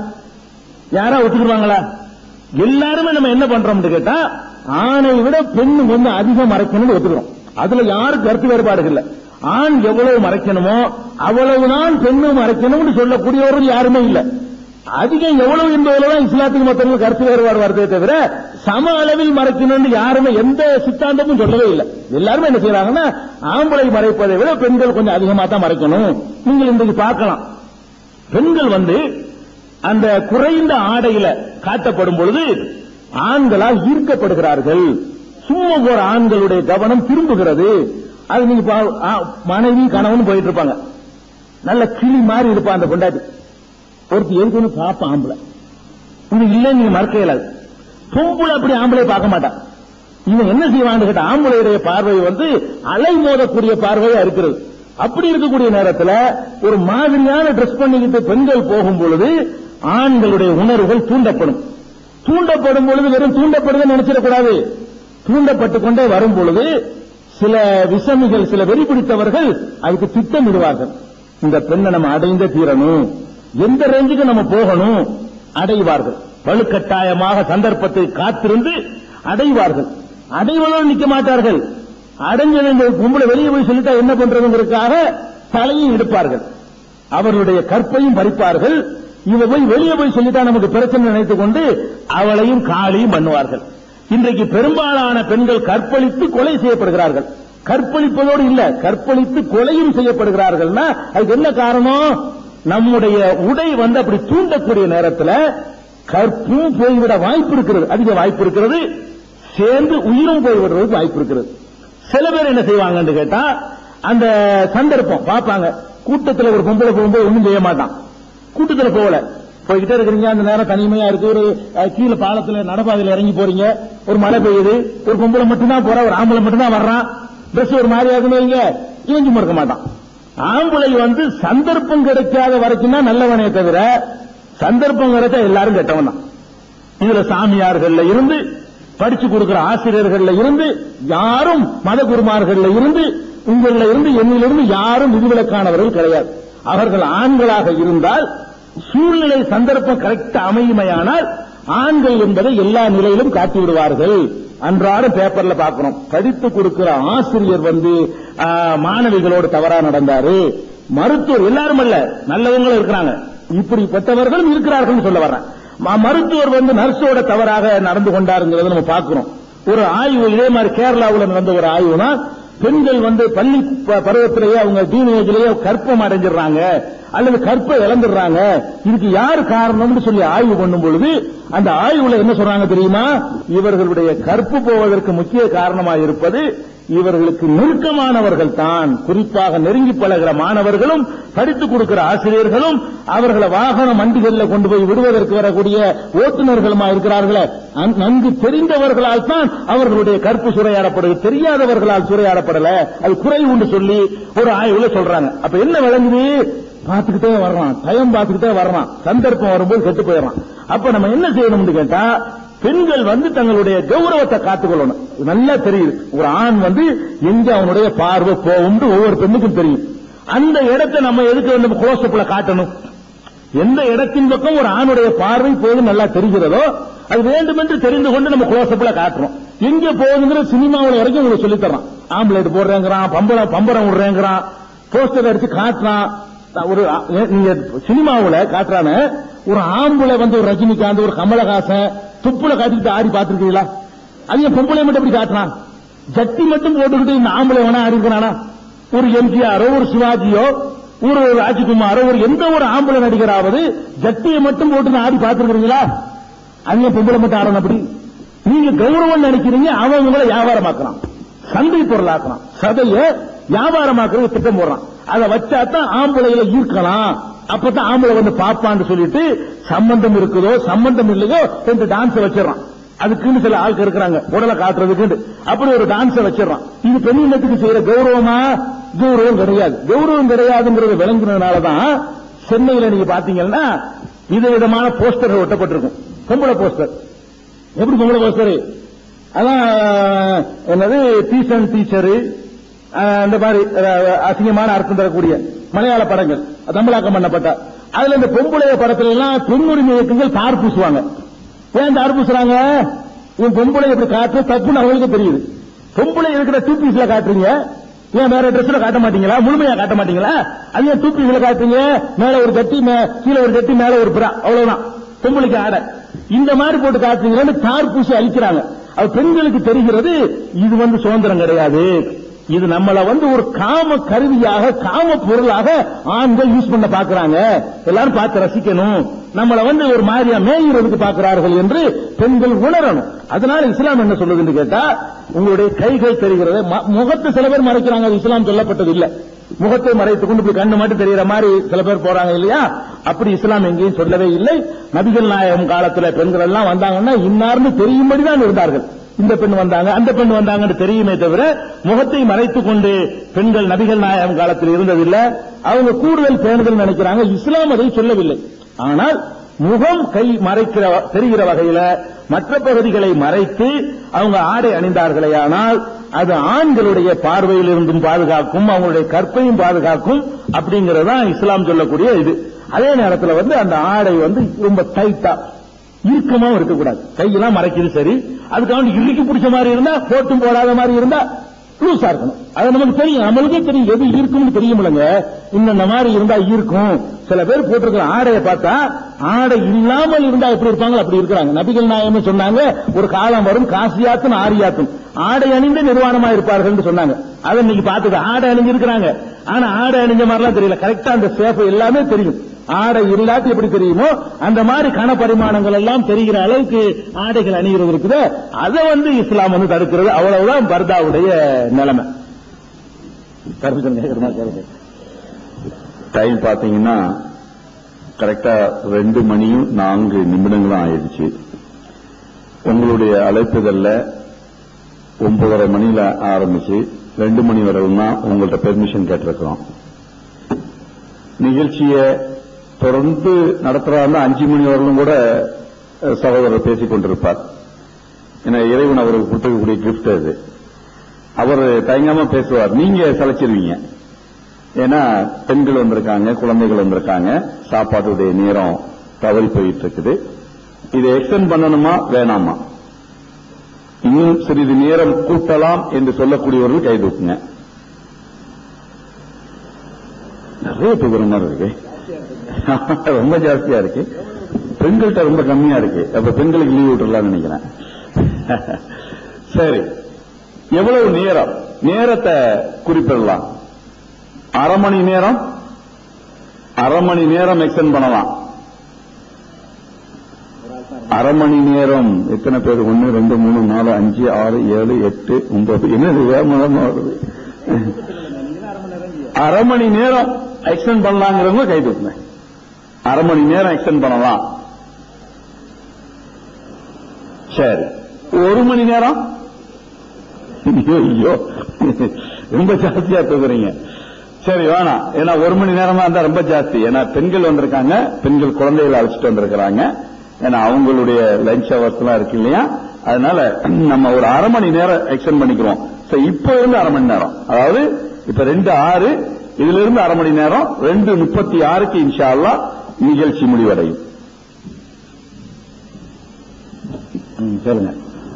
யாரா ஒத்துக்குவாங்களா எல்லாருமே நம்ம என்ன பண்றோம்னு கேட்டா ஆணை விட பெண் வந்து அதிகம் மறைக்கணும்னு ஒத்துக்கிறோம் அதுல யாரும் கருத்து வேறுபாடு இல்ல ஆண் எவ்வளவு மறைக்கணுமோ அவ்வளவுதான் பெண்ணும் மறைக்கணும்னு சொல்லக்கூடியவர்கள் யாருமே இல்ல அதிகம் எவ்வளவு என்பதுலதான் இஸ்லாத்துக்கு மொத்தம் கருத்து வேறுபாடு வருதே தவிர சம அளவில் மறைக்கணும்னு யாருமே எந்த சித்தாந்தமும் சொல்லவே இல்லை எல்லாருமே என்ன செய்யறாங்கன்னா ஆம்பளை மறைப்பதை விட பெண்கள் கொஞ்சம் அதிகமா தான் மறைக்கணும் நீங்கள் இன்றைக்கு பார்க்கலாம் பெண்கள் வந்து அந்த குறைந்த ஆடையில காட்டப்படும் பொழுது ஆண்களால் ஈர்க்கப்படுகிறார்கள் சும்மா போற ஆண்களுடைய கவனம் திரும்புகிறது அது நீங்க பா- ஆ, மனைவி கணவன் போயிட்டு இருப்பாங்க நல்ல கிளி மாதிரி இருப்பான் அந்த பொண்டாட்டி ஒருத்தி எதுக்குன்னு பாப்பா ஆம்பளை இது இல்லை நீங்க மறக்க இயலாது பொம்பளை அப்படி ஆம்பளை பார்க்க மாட்டான் இவன் என்ன செய்வான்னு கேட்ட ஆம்பளையுடைய பார்வை வந்து அலை மோதக்கூடிய பார்வையா இருக்கிறது அப்படி இருக்கக்கூடிய நேரத்துல ஒரு மாதிரியான ட்ரெஸ் பண்ணிக்கிட்டு பெண்கள் போகும் பொழுது ஆண்களுடைய உணர்வுகள் தூண்டப்படும் தூண்டப்படும் பொழுது வெறும் தூண்டப்படுதுன்னு நினைச்சிடக்கூடாது தூண்டப்பட்டு கொண்டே வரும் பொழுது சில விஷமிகள் சில வெறி பிடித்தவர்கள் அதுக்கு திட்டமிடுவார்கள் இந்த பெண்ணை நம்ம அடைந்தே தீரணும் எந்த ரேஞ்சுக்கு நம்ம போகணும் அடைவார்கள் வலுக்கட்டாயமாக சந்தர்ப்பத்தை காத்திருந்து அடைவார்கள் அடைவதோடு நிற்க மாட்டார்கள் அடைஞ்சது இந்த கும்பல வெளியே போய் சொல்லிட்டா என்ன பண்றதுங்கிறதுக்காக தலையும் எடுப்பார்கள் அவர்களுடைய கற்பையும் பறிப்பார்கள் இவ போய் வெளியே போய் சொல்லிட்டா நமக்கு பிரச்சனை நினைத்துக் கொண்டு அவளையும் காலியும் பண்ணுவார்கள் இன்றைக்கு பெரும்பாலான பெண்கள் கற்பழித்து கொலை செய்யப்படுகிறார்கள் கற்பழிப்பதோடு இல்ல கற்பழித்து கொலையும் செய்யப்படுகிறார்கள்னா அதுக்கு என்ன காரணம் நம்முடைய உடை வந்து அப்படி தூண்டக்கூடிய நேரத்துல கற்பும் போய்விட வாய்ப்பு இருக்கிறது அதிக வாய்ப்பு இருக்கிறது சேர்ந்து உயிரும் போய்விடுறதுக்கு வாய்ப்பு இருக்கிறது சில பேர் என்ன செய்வாங்கன்னு கேட்டா அந்த சந்தர்ப்பம் பார்ப்பாங்க கூட்டத்துல ஒரு பொம்பளை போகும்போது ஒண்ணும் செய்ய மாட்டான் கூட்டத்துல போகல போய்கிட்டே இருக்கிறீங்க அந்த நேரம் தனிமையா இருக்கு ஒரு அஹ், கீழே பாலத்துல நடப்பாதையில இறங்கி போறீங்க ஒரு மழை பெய்யுது ஒரு பொம்பளை மட்டும்தான் போறா ஒரு ஆம்பளை மட்டும்தான் வர்றான் ட்ரெஸ் ஒரு மாதிரி ஆகுன்னு வைங்க இவன் சும்மா இருக்க மாட்டான் ஆம்பளை வந்து சந்தர்ப்பம் கிடைக்காத வரைக்கும் தான் நல்லவனே தவிர சந்தர்ப்பம் கிடைச்சா எல்லாரும் கெட்டவன் தான் இதுல சாமியார்கள்ல இருந்து படிச்சு கொடுக்கிற ஆசிரியர்கள்ல இருந்து யாரும் மத குருமார்கள்ல இருந்து உங்கள இருந்து என்னிலிருந்து யாரும் விதிவிலக்கானவர்கள் கிடையாது அவர்கள் ஆண்களாக இருந்தால் சூழ்நிலை சந்தர்ப்பம் கரெக்டா அமையுமையானால் ஆண்கள் என்பதை எல்லா நிலையிலும் காட்டி விடுவார்கள் அன்றாடம் பேப்பர்ல பார்க்கிறோம் படித்து கொடுக்கிற ஆசிரியர் வந்து ஆ, மாணவிகளோடு தவறா நடந்தாரு மருத்துவர் எல்லாரும் அல்ல நல்லவங்களும் இருக்கிறாங்க இப்படிப்பட்டவர்களும் இருக்கிறார்கள் சொல்ல வர்றேன் ம- மருத்துவர் வந்து நர்ஸோட தவறாக நடந்து கொண்டாருங்கிறத நம்ம பார்க்கிறோம் ஒரு ஆய்வு இதே மாதிரி கேரளாவுல நடந்த ஒரு ஆய்வுனா பெண்கள் வந்து பள்ளி ப- பருவத்திலேயே அவங்க டீனேஜ்லயே கற்பம் அடைஞ்சிடுறாங்க அல்லது கற்பை இழந்துடுறாங்க இதுக்கு யார் காரணம்னு சொல்லி ஆய்வு பண்ணும் பொழுது அந்த ஆய்வுல என்ன சொல்றாங்க தெரியுமா இவர்களுடைய கற்பு போவதற்கு முக்கிய காரணமாக இருப்பது இவர்களுக்கு நெருக்கமானவர்கள் தான் குறிப்பாக நெருங்கி பழகிற மாணவர்களும் படித்துக் கொடுக்கிற ஆசிரியர்களும் அவர்களை வாகன மண்டிகளில் கொண்டு போய் விடுவதற்கு வரக்கூடிய ஓட்டுநர்களுமா இருக்கிறார்களே நன்- நன்கு தெரிந்தவர்களால் தான் அவர்களுடைய கற்பு சுரையாடப்படுது தெரியாதவர்களால் சுரையாடப்படல அது குறை உண்டு சொல்லி ஒரு ஆய்வுல சொல்றாங்க அப்ப என்ன விளங்குது பார்த்துக்கிட்டே வர்றான் டைம் பார்த்துக்கிட்டே வர்றான் சந்தர்ப்பம் வரும்போது கெட்டு போயிடறான் அப்ப நம்ம என்ன செய்யணும்னு கேட்டா பெண்கள் வந்து தங்களுடைய கௌரவத்தை காத்துக்கொள்ளணும் இது நல்லா தெரியுது ஒரு ஆண் வந்து எங்க அவனுடைய பார்வை போகும்னு ஒவ்வொரு பெண்ணுக்கும் தெரியும் அந்த இடத்தை நம்ம எதுக்கு வந்து குளோசப்ல காட்டணும் எந்த இடத்தின் பக்கம் ஒரு ஆணுடைய பார்வை போகுது நல்லா தெரிகிறதோ அது வேண்டுமென்று தெரிந்து கொண்டு நம்ம குளோசப்ல காட்டுறோம் எங்க போகுதுங்கிற சினிமாவுல வரைக்கும் உங்களுக்கு சொல்லித் தர்றான் ஆம்புலேட் போடுறேங்கிறான் பம்பரம் பம்பரம் விடுறேங்கிறான் போஸ்டர் அடிச்சு காட்டுறான் ஒரு ஏ- நீங்க சினிமாவுல காட்டுறான ஒரு ஆம்பளை வந்து ஒரு ரஜினிகாந்த் ஒரு கமலஹாசன் துப்புல காட்டிட்டு ஆடி பார்த்திருக்கீங்களா அது ஏன் பொம்பளை மட்டும் எப்படி காட்டுறான் ஜட்டி மட்டும் போட்டுக்கிட்டு இந்த ஆம்பளை வேணா ஆடி இருக்கிறானா ஒரு எம்ஜிஆரோ ஒரு சிவாஜியோ ஒரு ராஜ்குமாரோ ஒரு எந்த ஒரு ஆம்பளை நடிகராவது ஜட்டியை மட்டும் போட்டு ஆடி பார்த்திருக்கிறீங்களா அது ஏன் பொம்பளை மட்டும் ஆடணும் அப்படி நீங்க கௌரவம் நினைக்கிறீங்க அவன் உங்களை வியாபாரமாக்குறான் சந்தை பொருளாக்குறான் சதைய வியாபாரமாக்குறது திட்டம் போடுறான் அதை வச்சா தான் ஆம்பளைகளை ஈர்க்கலாம் அப்பதான் ஆம்பளை வந்து பாப்பான்னு சொல்லிட்டு சம்பந்தம் இருக்குதோ சம்பந்தம் இல்லையோ ரெண்டு டான்ஸ் வச்சிடறான் அதுக்குன்னு சில ஆட்கள் இருக்கிறாங்க உடலை காட்டுறதுக்கு அப்படி ஒரு டான்ஸ் வச்சிடறான் இது பெண்ணினத்துக்கு செய்யற கௌரவமா கௌரவம் கிடையாது கௌரவம் கிடையாதுங்கிறது விளங்குனதுனாலதான் சென்னையில நீங்க பாத்தீங்கன்னா விதவிதமான போஸ்டர்கள் ஒட்டப்பட்டிருக்கும் பொம்பளை போஸ்டர் எப்படி பொம்பளை போஸ்டர் அதான் என்னது டீசன் டீச்சரு அந்த மாதிரி அஹ், அசிங்கமான அர்த்தம் தரக்கூடிய மலையாள படங்கள் தமிழாக்கம் பண்ணப்பட்ட அதுல இந்த பொம்பளைய படத்துல எல்லாம் பெண் உரிமை இயக்கங்கள் தார் பூசுவாங்க ஏன் தார் பூசுறாங்க இவன் பொம்பளை இப்படி காட்டு தப்புன்னு அவங்களுக்கு தெரியுது பொம்பளை இருக்கிற டூ பீஸ்ல காட்டுறீங்க ஏன் வேற ட்ரெஸ்ல காட்ட மாட்டீங்களா முழுமையா காட்ட மாட்டீங்களா அது ஏன் டூ பீஸ்ல காட்டுறீங்க மேல ஒரு கட்டி மே- கீழே ஒரு கட்டி மேல ஒரு பிரா அவ்வளவுதான் பொம்பளைக்கு ஆடை இந்த மாதிரி போட்டு காட்டுறீங்கன்னு தார் பூசி அழிக்கிறாங்க அது பெண்களுக்கு தெரிகிறது இது வந்து சுதந்திரம் கிடையாது இது நம்மள வந்து ஒரு காம கருவியாக காம பொருளாக ஆண்கள் யூஸ் பண்ண பாக்குறாங்க எல்லாரும் பார்த்து ரசிக்கணும் நம்மள வந்து ஒரு மாதிரியா மேய்கிறதுக்கு பார்க்கிறார்கள் என்று பெண்கள் உணரணும் அதனால இஸ்லாம் என்ன சொல்லுதுன்னு கேட்டா உங்களுடைய கைகள் தெரிகிறது ம- முகத்தை சில பேர் மறைக்கிறாங்க அது இஸ்லாம் சொல்லப்பட்டது இல்ல முகத்தை மறைத்துக் கொண்டு இப்படி கண்ணு மட்டும் தெரியற மாதிரி சில பேர் போறாங்க இல்லையா அப்படி இஸ்லாம் எங்கேயும் சொல்லவே இல்லை நபிகள் நாயகம் காலத்துல பெண்கள் எல்லாம் வந்தாங்கன்னா இன்னார்னு தெரியும்படி தான் இருந்தார்கள் இந்த பெண் வந்தாங்க அந்த பெண் வந்தாங்கன்னு தெரியுமே தவிர முகத்தை மறைத்துக் கொண்டு பெண்கள் நபிகள் நாயகம் காலத்தில் இருந்ததில்லை அவங்க கூடுதல் பேணுதல் நினைக்கிறாங்க இஸ்லாம் அதை சொல்லவில்லை ஆனால் முகம் கை மறைக்கிற தெரிகிற வகையில மற்ற பகுதிகளை மறைத்து அவங்க ஆடை அணிந்தார்களேயானால் அது ஆண்களுடைய பார்வையில் இருந்தும் பாதுகாக்கும் அவங்களுடைய கற்பையும் பாதுகாக்கும் அப்படிங்கறது தான் இஸ்லாம் சொல்லக்கூடிய இது அதே நேரத்தில் வந்து அந்த ஆடை வந்து ரொம்ப டைட்டா இறுக்கமாவும் இருக்கக்கூடாது கையெல்லாம் மறைக்குது சரி அதுக்காக இறுக்கி பிடிச்ச மாதிரி இருந்தா போட்டும் போடாத மாதிரி இருந்தா லூசா இருக்கணும் அது நமக்கு தெரியும் நம்மளுக்கே தெரியும் எது இருக்கும்னு தெரியுமில்லங்க இந்த மாதிரி இருந்தா இருக்கும் சில பேர் போட்டிருக்கிற ஆடையை பார்த்தா ஆடை இல்லாமல் இருந்தா எப்படி இருப்பாங்க அப்படி இருக்கிறாங்க நபிகள் நாயகம் சொன்னாங்க ஒரு காலம் வரும் காசியாத்தும் ஆரியாத்தும் ஆடை அணிந்து நிர்வாணமா இருப்பார்கள் சொன்னாங்க அதை இன்னைக்கு பார்த்துக்க ஆடை அணிஞ்சிருக்கிறாங்க ஆனா ஆடை அணிஞ்ச மாதிரிலாம் தெரியல கரெக்டா அந்த சேஃப் எல்லாமே தெரியும் ஆடை இல்லாத எப்படி தெரியுமோ அந்த மாதிரி கன பரிமாணங்கள் எல்லாம் தெரிகிற அளவுக்கு ஆடைகள் அணிகிறது இருக்குது அதை வந்து இஸ்லாம் வந்து தடுக்கிறது அவ்வளவுதான் பர்தாவுடைய நிலைமை கருத்து கேட்கிற மாதிரி கேளுங்க. டைம் பாத்தீங்கன்னா கரெக்டா ரெண்டு மணியும் நான்கு நிமிடங்களும் ஆயிடுச்சு உங்களுடைய அழைப்புதல்ல ஒன்பதரை மணியில ஆரம்பிச்சு ரெண்டு மணி வரையும் தான் உங்கள்ட்ட பெர்மிஷன் கேட்டிருக்கிறோம் நிகழ்ச்சியை தொடர்ந்து நடத்துறாருன்னா அஞ்சு மணி வரலும் கூட அஹ், சகோதரர் பேசிக் கொண்டிருப்பார் ஏன்னா இறைவன் அவருக்கு கொடுத்துக்கக்கூடிய கிஃப்ட் அது அவர் தயங்காம பேசுவார் நீங்க சலைச்சிருவீங்க ஏன்னா பெண்கள் வந்திருக்காங்க குழந்தைகள் வந்திருக்காங்க சாப்பாட்டுடைய நேரம் தவறி போயிட்டு இருக்குது இதை எக்ஸ்டெண்ட் பண்ணணுமா வேணாமா இன்னும் சிறிது நேரம் கூட்டலாம் என்று சொல்லக்கூடியவர்கள் கை தூக்குங்க நிறைய தூக்குற மாதிரி இருக்கு ரொம்ப ஜாஸ்தியா இருக்கு பெண்கள்கிட்ட ரொம்ப கம்மியா இருக்கு அப்ப பெண்களுக்கு லீவ் விட்டுறலாம்னு நினைக்கிறேன் சரி எவ்வளவு நேரம் நேரத்தை குறிப்பிடலாம் அரை மணி நேரம் அரை மணி நேரம் எக்ஸ்டெண்ட் பண்ணலாம் அரை மணி நேரம் எத்தனை பேர் ஒன்னு ரெண்டு மூணு நாலு அஞ்சு ஆறு ஏழு எட்டு ஒன்பது என்னது வேகமாக வருது அரை மணி நேரம் எக்ஸ்டெண்ட் பண்ணலாங்கிறவங்க கை தூக்குங்க அரை மணி நேரம் எக்ஸ்டெண்ட் பண்ணலாம் சரி ஒரு மணி நேரம் ஐயோ ஐயோ ரொம்ப ஜாஸ்தியா தூக்குறீங்க சரி வேணாம் ஏன்னா ஒரு மணி நேரமா இருந்தா ரொம்ப ஜாஸ்தி ஏன்னா பெண்கள் வந்திருக்காங்க பெண்கள் குழந்தைகளை அழைச்சிட்டு வந்திருக்கிறாங்க ஏன்னா அவங்களுடைய லஞ்ச் ஹவர்ஸ் எல்லாம் இருக்கு இல்லையா அதனால நம்ம ஒரு அரை மணி நேரம் எக்ஸ்டெண்ட் பண்ணிக்கிறோம் So, இப்போ இருந்து அரை மணி நேரம் அதாவது இப்ப ரெண்டு ஆறு இதுல இருந்து அரை மணி நேரம் ரெண்டு முப்பத்தி ஆறுக்கு இன்ஷா அல்லாஹ் நிகழ்ச்சி முடிவடையும் ம், சொல்லுங்க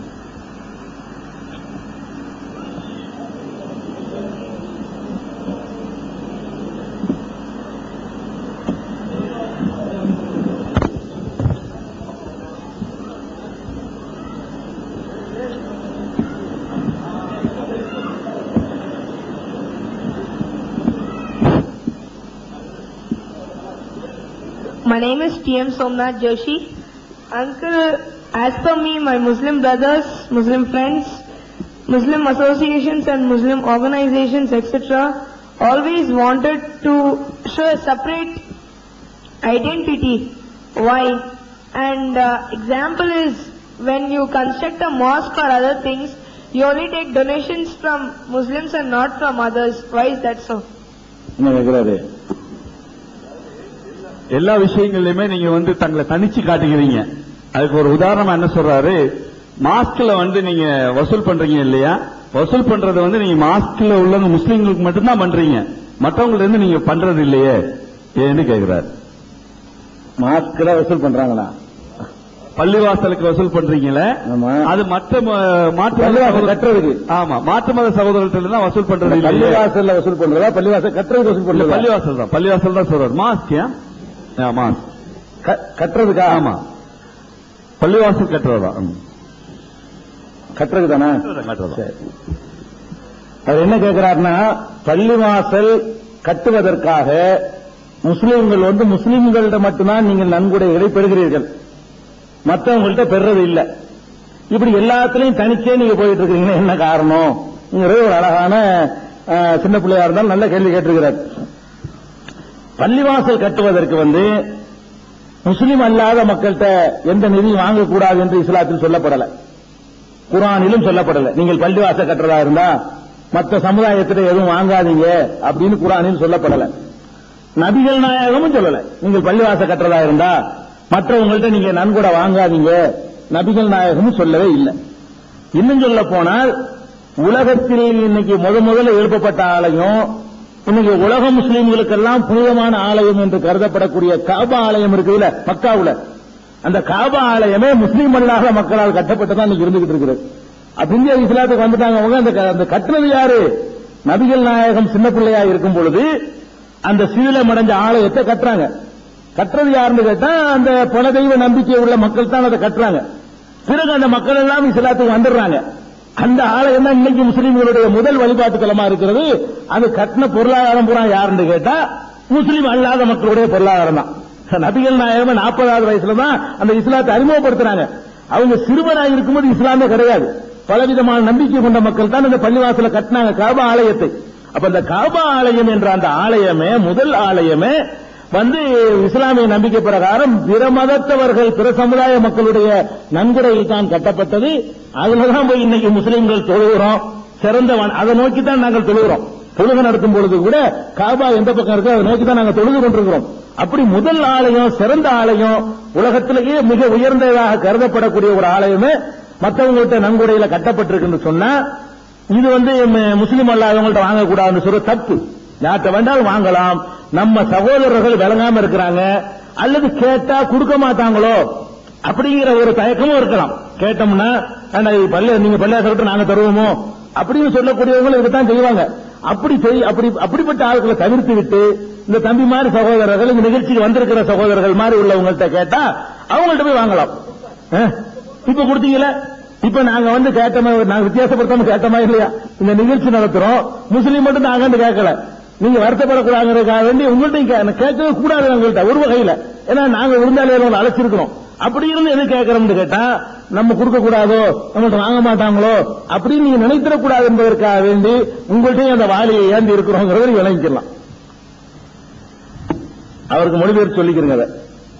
My name is TM Somnath Joshi. Uncle, as per me, my Muslim brothers, Muslim friends, Muslim associations and Muslim organizations, etc., always wanted to show a separate identity. Why? And uh, example is when you construct a mosque or other things, you only take donations from Muslims and not from others. Why is that so? என்ன கேட்கிறாரு எல்லா விஷயங்கள்லயுமே நீங்க வந்து தங்களை தனிச்சு காட்டுகிறீங்க அதுக்கு ஒரு உதாரணமா என்ன சொல்றாரு மாஸ்க்ல வந்து நீங்க வசூல் பண்றீங்க இல்லையா வசூல் பண்றது வந்து நீங்க மாஸ்க்ல உள்ளவங்க முஸ்லீம்களுக்கு மட்டும்தான் பண்றீங்க மற்றவங்கள்ட்ட இருந்து நீங்க பண்றது இல்லையே ஏன்னு கேக்குறாரு மாஸ்க் வசூல் பண்றாங்களா பள்ளிவாசலுக்கு வசூல் பண்றீங்களே ஆமா. அது மற்ற ம- மாற்று மத பள்ளிவாசல் சகோதர- கட்டுறதுக்கு. ஆமா மாற்று மத சகோதரர்கள் தான் வசூல் பண்றது இல்லையே பள்ளிவாசல்ல வசூல் பண்றதா பள்ளிவாசல் கட்டுறதுக்கு வசூல் இல்ல, பண்றதா பள்ளிவாசல் தான் பள்ளிவாசல் தான் சொல்றாரு மாஸ்க் மாஸ்க் க- கட்டுறதுக்கா ஆமா பள்ளிவாசல் கட்டுறதா ம். கட்டுறது தானே கட்டுறதா சரி. அவர் என்ன கேட்கிறாருன்னா பள்ளிவாசல் கட்டுவதற்காக முஸ்லிம்கள் வந்து முஸ்லிம்கள்ட்ட மட்டும்தான் நீங்கள் நன்கொடைகளை பெறுகிறீர்கள் மற்றவங்கள்ட்ட பெறுறது இல்ல இப்படி எல்லாத்துலயும் தனிச்சே நீங்க போயிட்டு இருக்கீங்கன்னா என்ன காரணம் ஒரு அழகான அஹ், சின்ன பிள்ளையா இருந்தாலும் நல்ல கேள்வி கேட்டிருக்கிறார் பள்ளிவாசல் கட்டுவதற்கு வந்து முஸ்லிம் அல்லாத மக்கள்கிட்ட எந்த நிதியும் வாங்கக்கூடாது என்று இஸ்லாத்தில் சொல்லப்படல குரானிலும் சொல்லப்படல நீங்கள் பள்ளிவாசல் கட்டுறதா இருந்தா மற்ற சமுதாயத்திட்ட எதுவும் வாங்காதீங்க அப்படின்னு குரானில் சொல்லப்படல நபிகள் நாயகமும் சொல்லல நீங்கள் பள்ளிவாசல் கட்டுறதா இருந்தா மற்றவங்கள்ட்ட நீங்க நன்கொடை வாங்காதீங்க நபிகள் நாயகமும் சொல்லவே இல்லை இன்னும் சொல்ல போனால் உலகத்தில் இன்னைக்கு முத முதல்ல எழுப்பப்பட்ட ஆலயம் இன்னைக்கு உலக முஸ்லீம்களுக்கெல்லாம் புனிதமான ஆலயம் என்று கருதப்படக்கூடிய காபா ஆலயம் இருக்குதுல மக்காவுல அந்த காபா ஆலயமே முஸ்லீம் அல்லாத மக்களால் கட்டப்பட்டுதான் இன்னைக்கு இருந்துகிட்டு இருக்குது அப்ப இந்திய இஸ்லாத்துக்கு வந்துட்டாங்க அவங்க அந்த க- அந்த கட்டுறது யாரு நபிகள் நாயகம் சின்ன பிள்ளையா இருக்கும் பொழுது அந்த சிதிலம் அடைஞ்ச ஆலயத்தை கட்டுறாங்க கட்டுறது யாருன்னு கேட்டா அந்த பல தெய்வ நம்பிக்கை உள்ள மக்கள் தான் அதை கட்டுறாங்க பிறகு அந்த மக்கள் எல்லாம் இஸ்லாத்துக்கு வந்துடுறாங்க அந்த ஆலயம் தான் இன்னைக்கு முஸ்லீம்களுடைய முதல் வழிபாட்டு தலமா இருக்கிறது அது கட்டின பொருளாதாரம் பூரா யாருன்னு கேட்டா முஸ்லீம் அல்லாத மக்களுடைய பொருளாதாரம் தான் நபிகள் நாயகம் நாற்பதாவது வயசுல தான் அந்த இஸ்லாத்தை அறிமுகப்படுத்துறாங்க அவங்க சிறுவனாக இருக்கும்போது இஸ்லாமே கிடையாது பலவிதமான நம்பிக்கை கொண்ட மக்கள் தான் இந்த பள்ளிவாசல கட்டினாங்க காபா ஆலயத்தை அப்ப அந்த காபா ஆலயம் என்ற அந்த ஆலயமே முதல் ஆலயமே வந்து இஸ்லாமிய நம்பிக்கை பிரகாரம் பிற மதத்தவர்கள் பிற சமுதாய மக்களுடைய நன்கொடையில் தான் கட்டப்பட்டது அதுலதான் போய் இன்னைக்கு முஸ்லிம்கள் தொழுகிறோம் சிறந்த வன- அதை நோக்கி தான் நாங்கள் தொழுகிறோம் தொழுகை நடத்தும் பொழுது கூட காபா எந்த பக்கம் இருக்கோ அதை நோக்கி தான் நாங்கள் தொழுது கொண்டிருக்கிறோம் அப்படி முதல் ஆலயம் சிறந்த ஆலயம் உலகத்திலேயே மிக உயர்ந்ததாக கருதப்படக்கூடிய ஒரு ஆலயமே மற்றவங்கள்ட்ட நன்கொடையில கட்டப்பட்டிருக்குன்னு சொன்னா இது வந்து ம- முஸ்லிம் அல்லாதவங்கள்ட்ட வாங்கக்கூடாதுன்னு சொல்ற தப்பு யார்கிட்ட வேண்டாலும் வாங்கலாம் நம்ம சகோதரர்கள் விளங்காம இருக்கிறாங்க அல்லது கேட்டா கொடுக்க மாட்டாங்களோ அப்படிங்கிற ஒரு தயக்கமும் இருக்கலாம் கேட்டோம்னா "ஏண்டா, இது பள்ளி நீங்க பள்ளியா சொல்லிட்டு நாங்க தருவோமோ அப்படின்னு சொல்லக்கூடியவங்களும் இதுதான் செய்வாங்க அப்படி செய் அப்படி அப்படிப்பட்ட ஆட்களை தவிர்த்து விட்டு இந்த தம்பி மாதிரி சகோதரர்கள் இந்த நிகழ்ச்சிக்கு வந்திருக்கிற சகோதரர்கள் மாதிரி உள்ளவங்கள்ட்ட கேட்டா அவங்கள்ட்ட போய் வாங்கலாம் அஹ், இப்ப கொடுத்தீங்களே இப்ப நாங்க வந்து கேட்டோமே நாங்க வித்தியாசப்படுத்தாம கேட்டோமா இல்லையா இந்த நிகழ்ச்சி நடத்துறோம் முஸ்லீம் மட்டும் நாங்க கேட்கல நீங்க வருத்தப்படக்கூடாதுக்காக வேண்டி உங்கள்ட்ட கேட்கவே கூடாது உங்கள்ட்ட ஒரு வகையில ஏன்னா நாங்க விருந்தாளிகளை அழைச்சிருக்கிறோம் அப்படி இருந்து எது கேட்கறோம்னு கேட்டா நம்ம கொடுக்க கூடாதோ நம்மள்ட்ட வாங்க மாட்டாங்களோ அப்படின்னு நீங்க நினைத்திடக்கூடாது என்பதற்காக வேண்டி உங்கள்கிட்ட அந்த வாளியை ஏந்தி இருக்கிறோங்கிறத நீங்க விளங்கிக்கலாம் அவருக்கு மொழிபெயர்த்து சொல்லிக்கிறீங்க அதை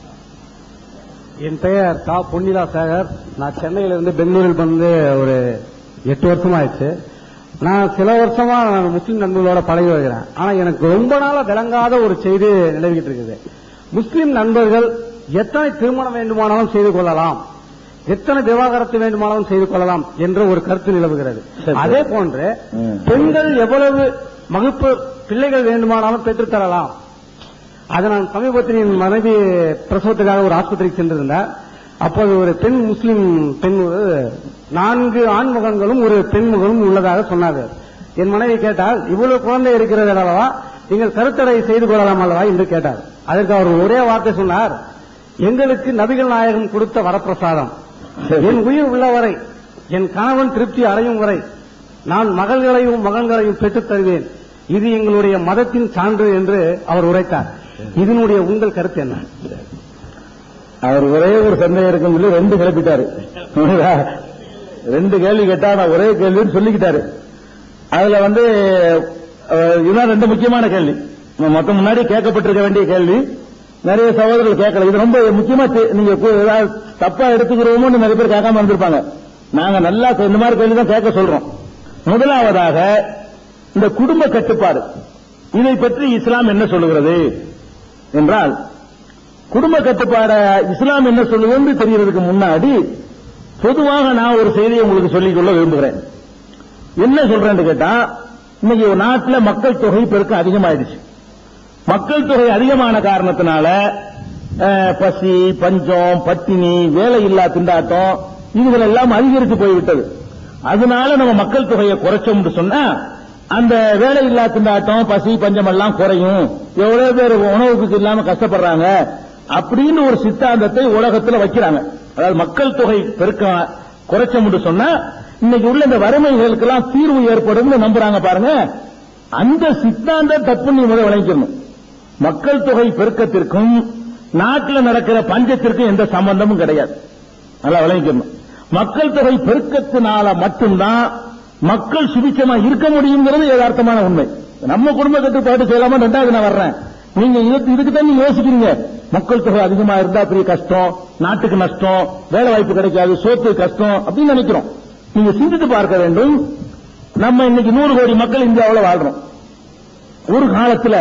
என் பெயர் கா பொன்னிலா சேகர் நான் சென்னையிலிருந்து பெங்களூரில் வந்து ஒரு எட்டு வருஷம் ஆயிடுச்சு நான் சில வருஷமா நான் முஸ்லீம் நண்பர்களோட பழகி வருகிறேன் ஆனா எனக்கு ரொம்ப நாளா விளங்காத ஒரு செய்தி நிலவிக்கிட்டு இருக்குது முஸ்லீம் நண்பர்கள் எத்தனை திருமணம் வேண்டுமானாலும் செய்து கொள்ளலாம் எத்தனை விவாகரத்து வேண்டுமானாலும் செய்து கொள்ளலாம் என்ற ஒரு கருத்து நிலவுகிறது சரி. அதே போன்று ம். பெண்கள் எவ்வளவு வகுப்பு பிள்ளைகள் வேண்டுமானாலும் பெற்றுத்தரலாம் அதை நான் சமீபத்தில் என் மனைவி பிரசவத்துக்காக ஒரு ஆஸ்பத்திரிக்கு சென்றிருந்தேன் அப்போது ஒரு பெண் முஸ்லிம் பெண் ஒரு நான்கு ஆண் மகன்களும் ஒரு பெண் மகனும் உள்ளதாக சொன்னார்கள் என் மனைவி கேட்டால் இவ்வளவு குழந்தை இருக்கிறது அல்லவா நீங்கள் கருத்தடை செய்து கொள்ளலாம் அல்லவா என்று கேட்டார் அதற்கு அவர் ஒரே வார்த்தை சொன்னார் எங்களுக்கு நபிகள் நாயகம் கொடுத்த வரப்பிரசாதம் என் உயிர் உள்ளவரை என் கணவன் திருப்தி அடையும் வரை நான் மகள்களையும் மகன்களையும் பெற்றுத் தருவேன் இது எங்களுடைய மதத்தின் சான்று என்று அவர் உரைத்தார் இதனுடைய உங்கள் கருத்து என்ன அவர் ஒரே ஒரு சந்தேகம் இருக்கும் சொல்லி ரெண்டு கிளப்பிட்டாரு புரியுதா? ரெண்டு கேள்வி கேட்டா நான் ஒரே கேள்வின்னு சொல்லிக்கிட்டாரு அதுல வந்து அஹ், இதுதான் ரெண்டு முக்கியமான கேள்வி நம்ம மொத்தம் முன்னாடி கேட்கப்பட்டிருக்க வேண்டிய கேள்வி நிறைய சகோதரர்கள் கேட்கல இது ரொம்ப முக்கியமா தெ- நீங்க கு- ஏதாவது தப்பா எடுத்துக்கிறோமோன்னு நிறைய பேர் கேட்காம இருந்திருப்பாங்க நாங்க நல்லா இந்த மாதிரி கேள்வி தான் கேட்க சொல்றோம் முதலாவதாக இந்த குடும்ப கட்டுப்பாடு இதை பற்றி இஸ்லாம் என்ன சொல்லுகிறது என்றால் குடும்ப கட்டுப்பாட இஸ்லாம் என்ன சொல்லுதுன்னு தெரியறதுக்கு முன்னாடி பொதுவாக நான் ஒரு செய்தியை உங்களுக்கு சொல்லிக் கொள்ள விரும்புகிறேன் என்ன சொல்றேன்னு கேட்டா இன்னைக்கு ஒரு நாட்டுல மக்கள் தொகை பெருக்கம் அதிகமாயிடுச்சு மக்கள் தொகை அதிகமான காரணத்தினால அஹ், பசி பஞ்சம் பட்டினி வேலை இல்லா திண்டாட்டம் இதுகள் எல்லாம் அதிகரித்து போய்விட்டது அதனால நம்ம மக்கள் தொகையை குறைச்சோம்னு சொன்னா அந்த வேலை இல்லா திண்டாட்டம் பசி பஞ்சம் எல்லாம் குறையும் எவ்வளவு பேர் உணவுக்கு இல்லாம கஷ்டப்படுறாங்க அப்படின்னு ஒரு சித்தாந்தத்தை உலகத்துல வைக்கிறாங்க அதாவது மக்கள் தொகை பெருக்கம் குறைச்சோம்னு சொன்னா இன்னைக்கு உள்ள இந்த வறுமைகளுக்கெல்லாம் தீர்வு ஏற்படும்னு நம்புறாங்க பாருங்க அந்த சித்தாந்தம் தப்பு நீ முதல் விளங்கிக்கணும் மக்கள் தொகை பெருக்கத்திற்கும் நாட்டில் நடக்கிற பஞ்சத்திற்கும் எந்த சம்பந்தமும் கிடையாது நல்லா விளங்கிக்கணும் மக்கள் தொகை பெருக்கத்தினால மட்டும்தான் மக்கள் சுபிச்சமா இருக்க முடியுங்கிறது யதார்த்தமான உண்மை நம்ம குடும்ப கட்டுப்பாடு செய்யலாமா ரெண்டாவது நான் வர்றேன் நீங்க இதுக்கு இதுக்கு தான் நீங்க யோசிக்கிறீங்க மக்கள் தொகை அதிகமா இருந்தா பெரிய கஷ்டம் நாட்டுக்கு நஷ்டம் வேலை வாய்ப்பு கிடைக்காது சோத்து கஷ்டம் அப்படின்னு நினைக்கிறோம் நீங்க சிந்தித்து பார்க்க வேண்டும் நம்ம இன்னைக்கு நூறு கோடி மக்கள் இந்தியாவில் வாழ்றோம் ஒரு காலத்துல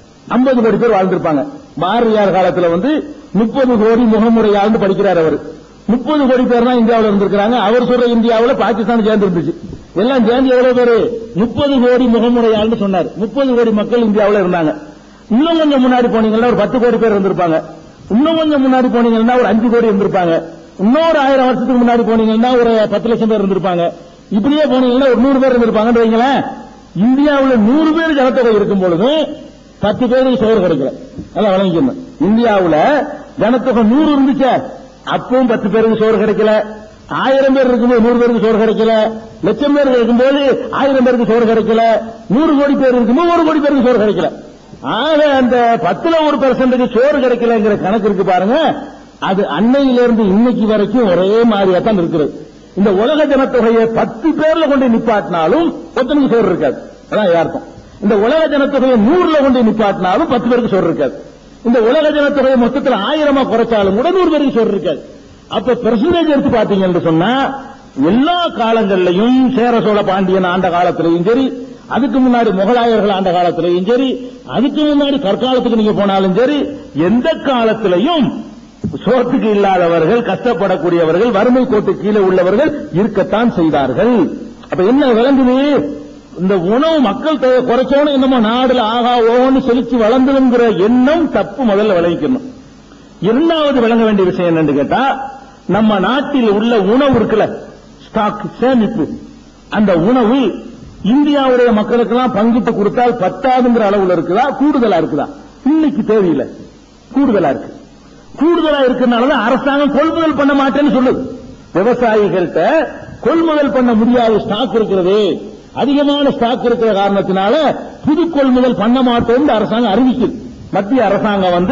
50 கோடி பேர் வாழ்ந்திருப்பாங்க பாரதியார் காலத்துல வந்து முப்பது கோடி முகமுறையாள்னு படிக்கிறார் அவர் முப்பது கோடி பேர் தான் இந்தியாவில் இருந்திருக்கிறாங்க அவர் சொல்ற இந்தியாவில் பாகிஸ்தான் சேர்ந்து இருந்துச்சு எல்லாம் சேர்ந்து எவ்வளவு பேரு முப்பது கோடி முகமுறையாள்னு சொன்னார் முப்பது கோடி மக்கள் இந்தியாவில் இருந்தாங்க இன்னும் கொஞ்சம் முன்னாடி போனீங்கன்னா ஒரு பத்து கோடி பேர் இருந்திருப்பாங்க இன்னும் கொஞ்சம் முன்னாடி போனீங்கன்னா ஒரு அஞ்சு கோடி இருந்திருப்பாங்க இன்னொரு ஆயிரம் வருஷத்துக்கு முன்னாடி போனீங்கன்னா ஒரு பத்து லட்சம் பேர் இருந்திருப்பாங்க இப்படியே போனீங்கன்னா ஒரு நூறு பேர் இருந்திருப்பாங்கன்னு வைங்களேன் இந்தியாவுல நூறு பேர் ஜனத்தொகை இருக்கும் பொழுது பத்து பேருக்கு சோறு கிடைக்கல அதான் வழங்கிக்கணும் இந்தியாவுல ஜனத்தொகை நூறு இருந்துச்சே அப்பவும் பத்து பேருக்கு சோறு கிடைக்கல ஆயிரம் பேர் இருக்கும்போது நூறு பேருக்கு சோறு கிடைக்கல லட்சம் பேர் இருக்கும்போது ஆயிரம் பேருக்கு சோறு கிடைக்கல நூறு கோடி பேர் இருக்கும்போது ஒரு கோடி பேருக்கு சோறு கிடைக்கல ஆக அந்த பத்துல ஒரு பெர்சன்ட்டுக்கு சோறு கிடைக்கலங்கிற கணக்கு இருக்கு பாருங்க அது அன்னையிலிருந்து இன்னைக்கு வரைக்கும் ஒரே மாதிரியா தான் இருக்கிறது இந்த உலக ஜனத்தொகையை பத்து பேர்ல கொண்டு நிப்பாட்டினாலும் ஒருத்தனுக்கு சோறு இருக்காது அதான் யதார்த்தம் இந்த உலக ஜனத்தொகையை நூறுல கொண்டு நிப்பாட்டினாலும் பத்து பேருக்கு சோறு இருக்காது இந்த உலக ஜனத்தொகையை மொத்தத்தில் ஆயிரமா குறைச்சாலும் கூட நூறு பேருக்கு சோறு இருக்காது அப்ப பெர்சன்டேஜ் எடுத்து பாத்தீங்கன்னு சொன்னா எல்லா காலங்கள்லயும் சேர சோழ பாண்டியன் ஆண்ட காலத்திலையும் சரி அதுக்கு முன்னாடி முகலாயர்கள் ஆண்ட காலத்திலையும் சரி அதுக்கு முன்னாடி கற்காலத்துக்கு நீங்க போனாலும் சரி எந்த காலத்திலையும் சோத்துக்கு இல்லாதவர்கள் கஷ்டப்படக்கூடியவர்கள் வறுமை கோட்டு கீழே உள்ளவர்கள் இருக்கத்தான் செய்தார்கள் அப்ப என்ன விளங்குது இந்த உணவு மக்கள் தொகை குறைச்சோன்னு என்னமோ நாடுல ஆகா ஓன்னு செலுத்தி வளர்ந்துங்கிற எண்ணம் தப்பு முதல்ல விளைவிக்கணும் இரண்டாவது விளங்க வேண்டிய விஷயம் என்னன்னு கேட்டா நம்ம நாட்டில் உள்ள உணவு இருக்குல்ல ஸ்டாக் சேமிப்பு அந்த உணவு இந்தியாவுடைய மக்களுக்கெல்லாம் பங்கிட்டு கொடுத்தால் பத்தாதுங்கிற அளவுல இருக்குதா கூடுதலா இருக்குதா இன்னைக்கு தேவையில்லை கூடுதலா இருக்கு கூடுதலா இருக்கிறதுனாலதான் அரசாங்கம் கொள்முதல் பண்ண மாட்டேன்னு சொல்லுது விவசாயிகள்கிட்ட கொள்முதல் பண்ண முடியாத ஸ்டாக் இருக்கிறது அதிகமான ஸ்டாக் இருக்கிற காரணத்தினால புது கொள்முதல் பண்ண மாட்டோம்னு அரசாங்கம் அறிவிக்குது மத்திய அரசாங்கம் வந்து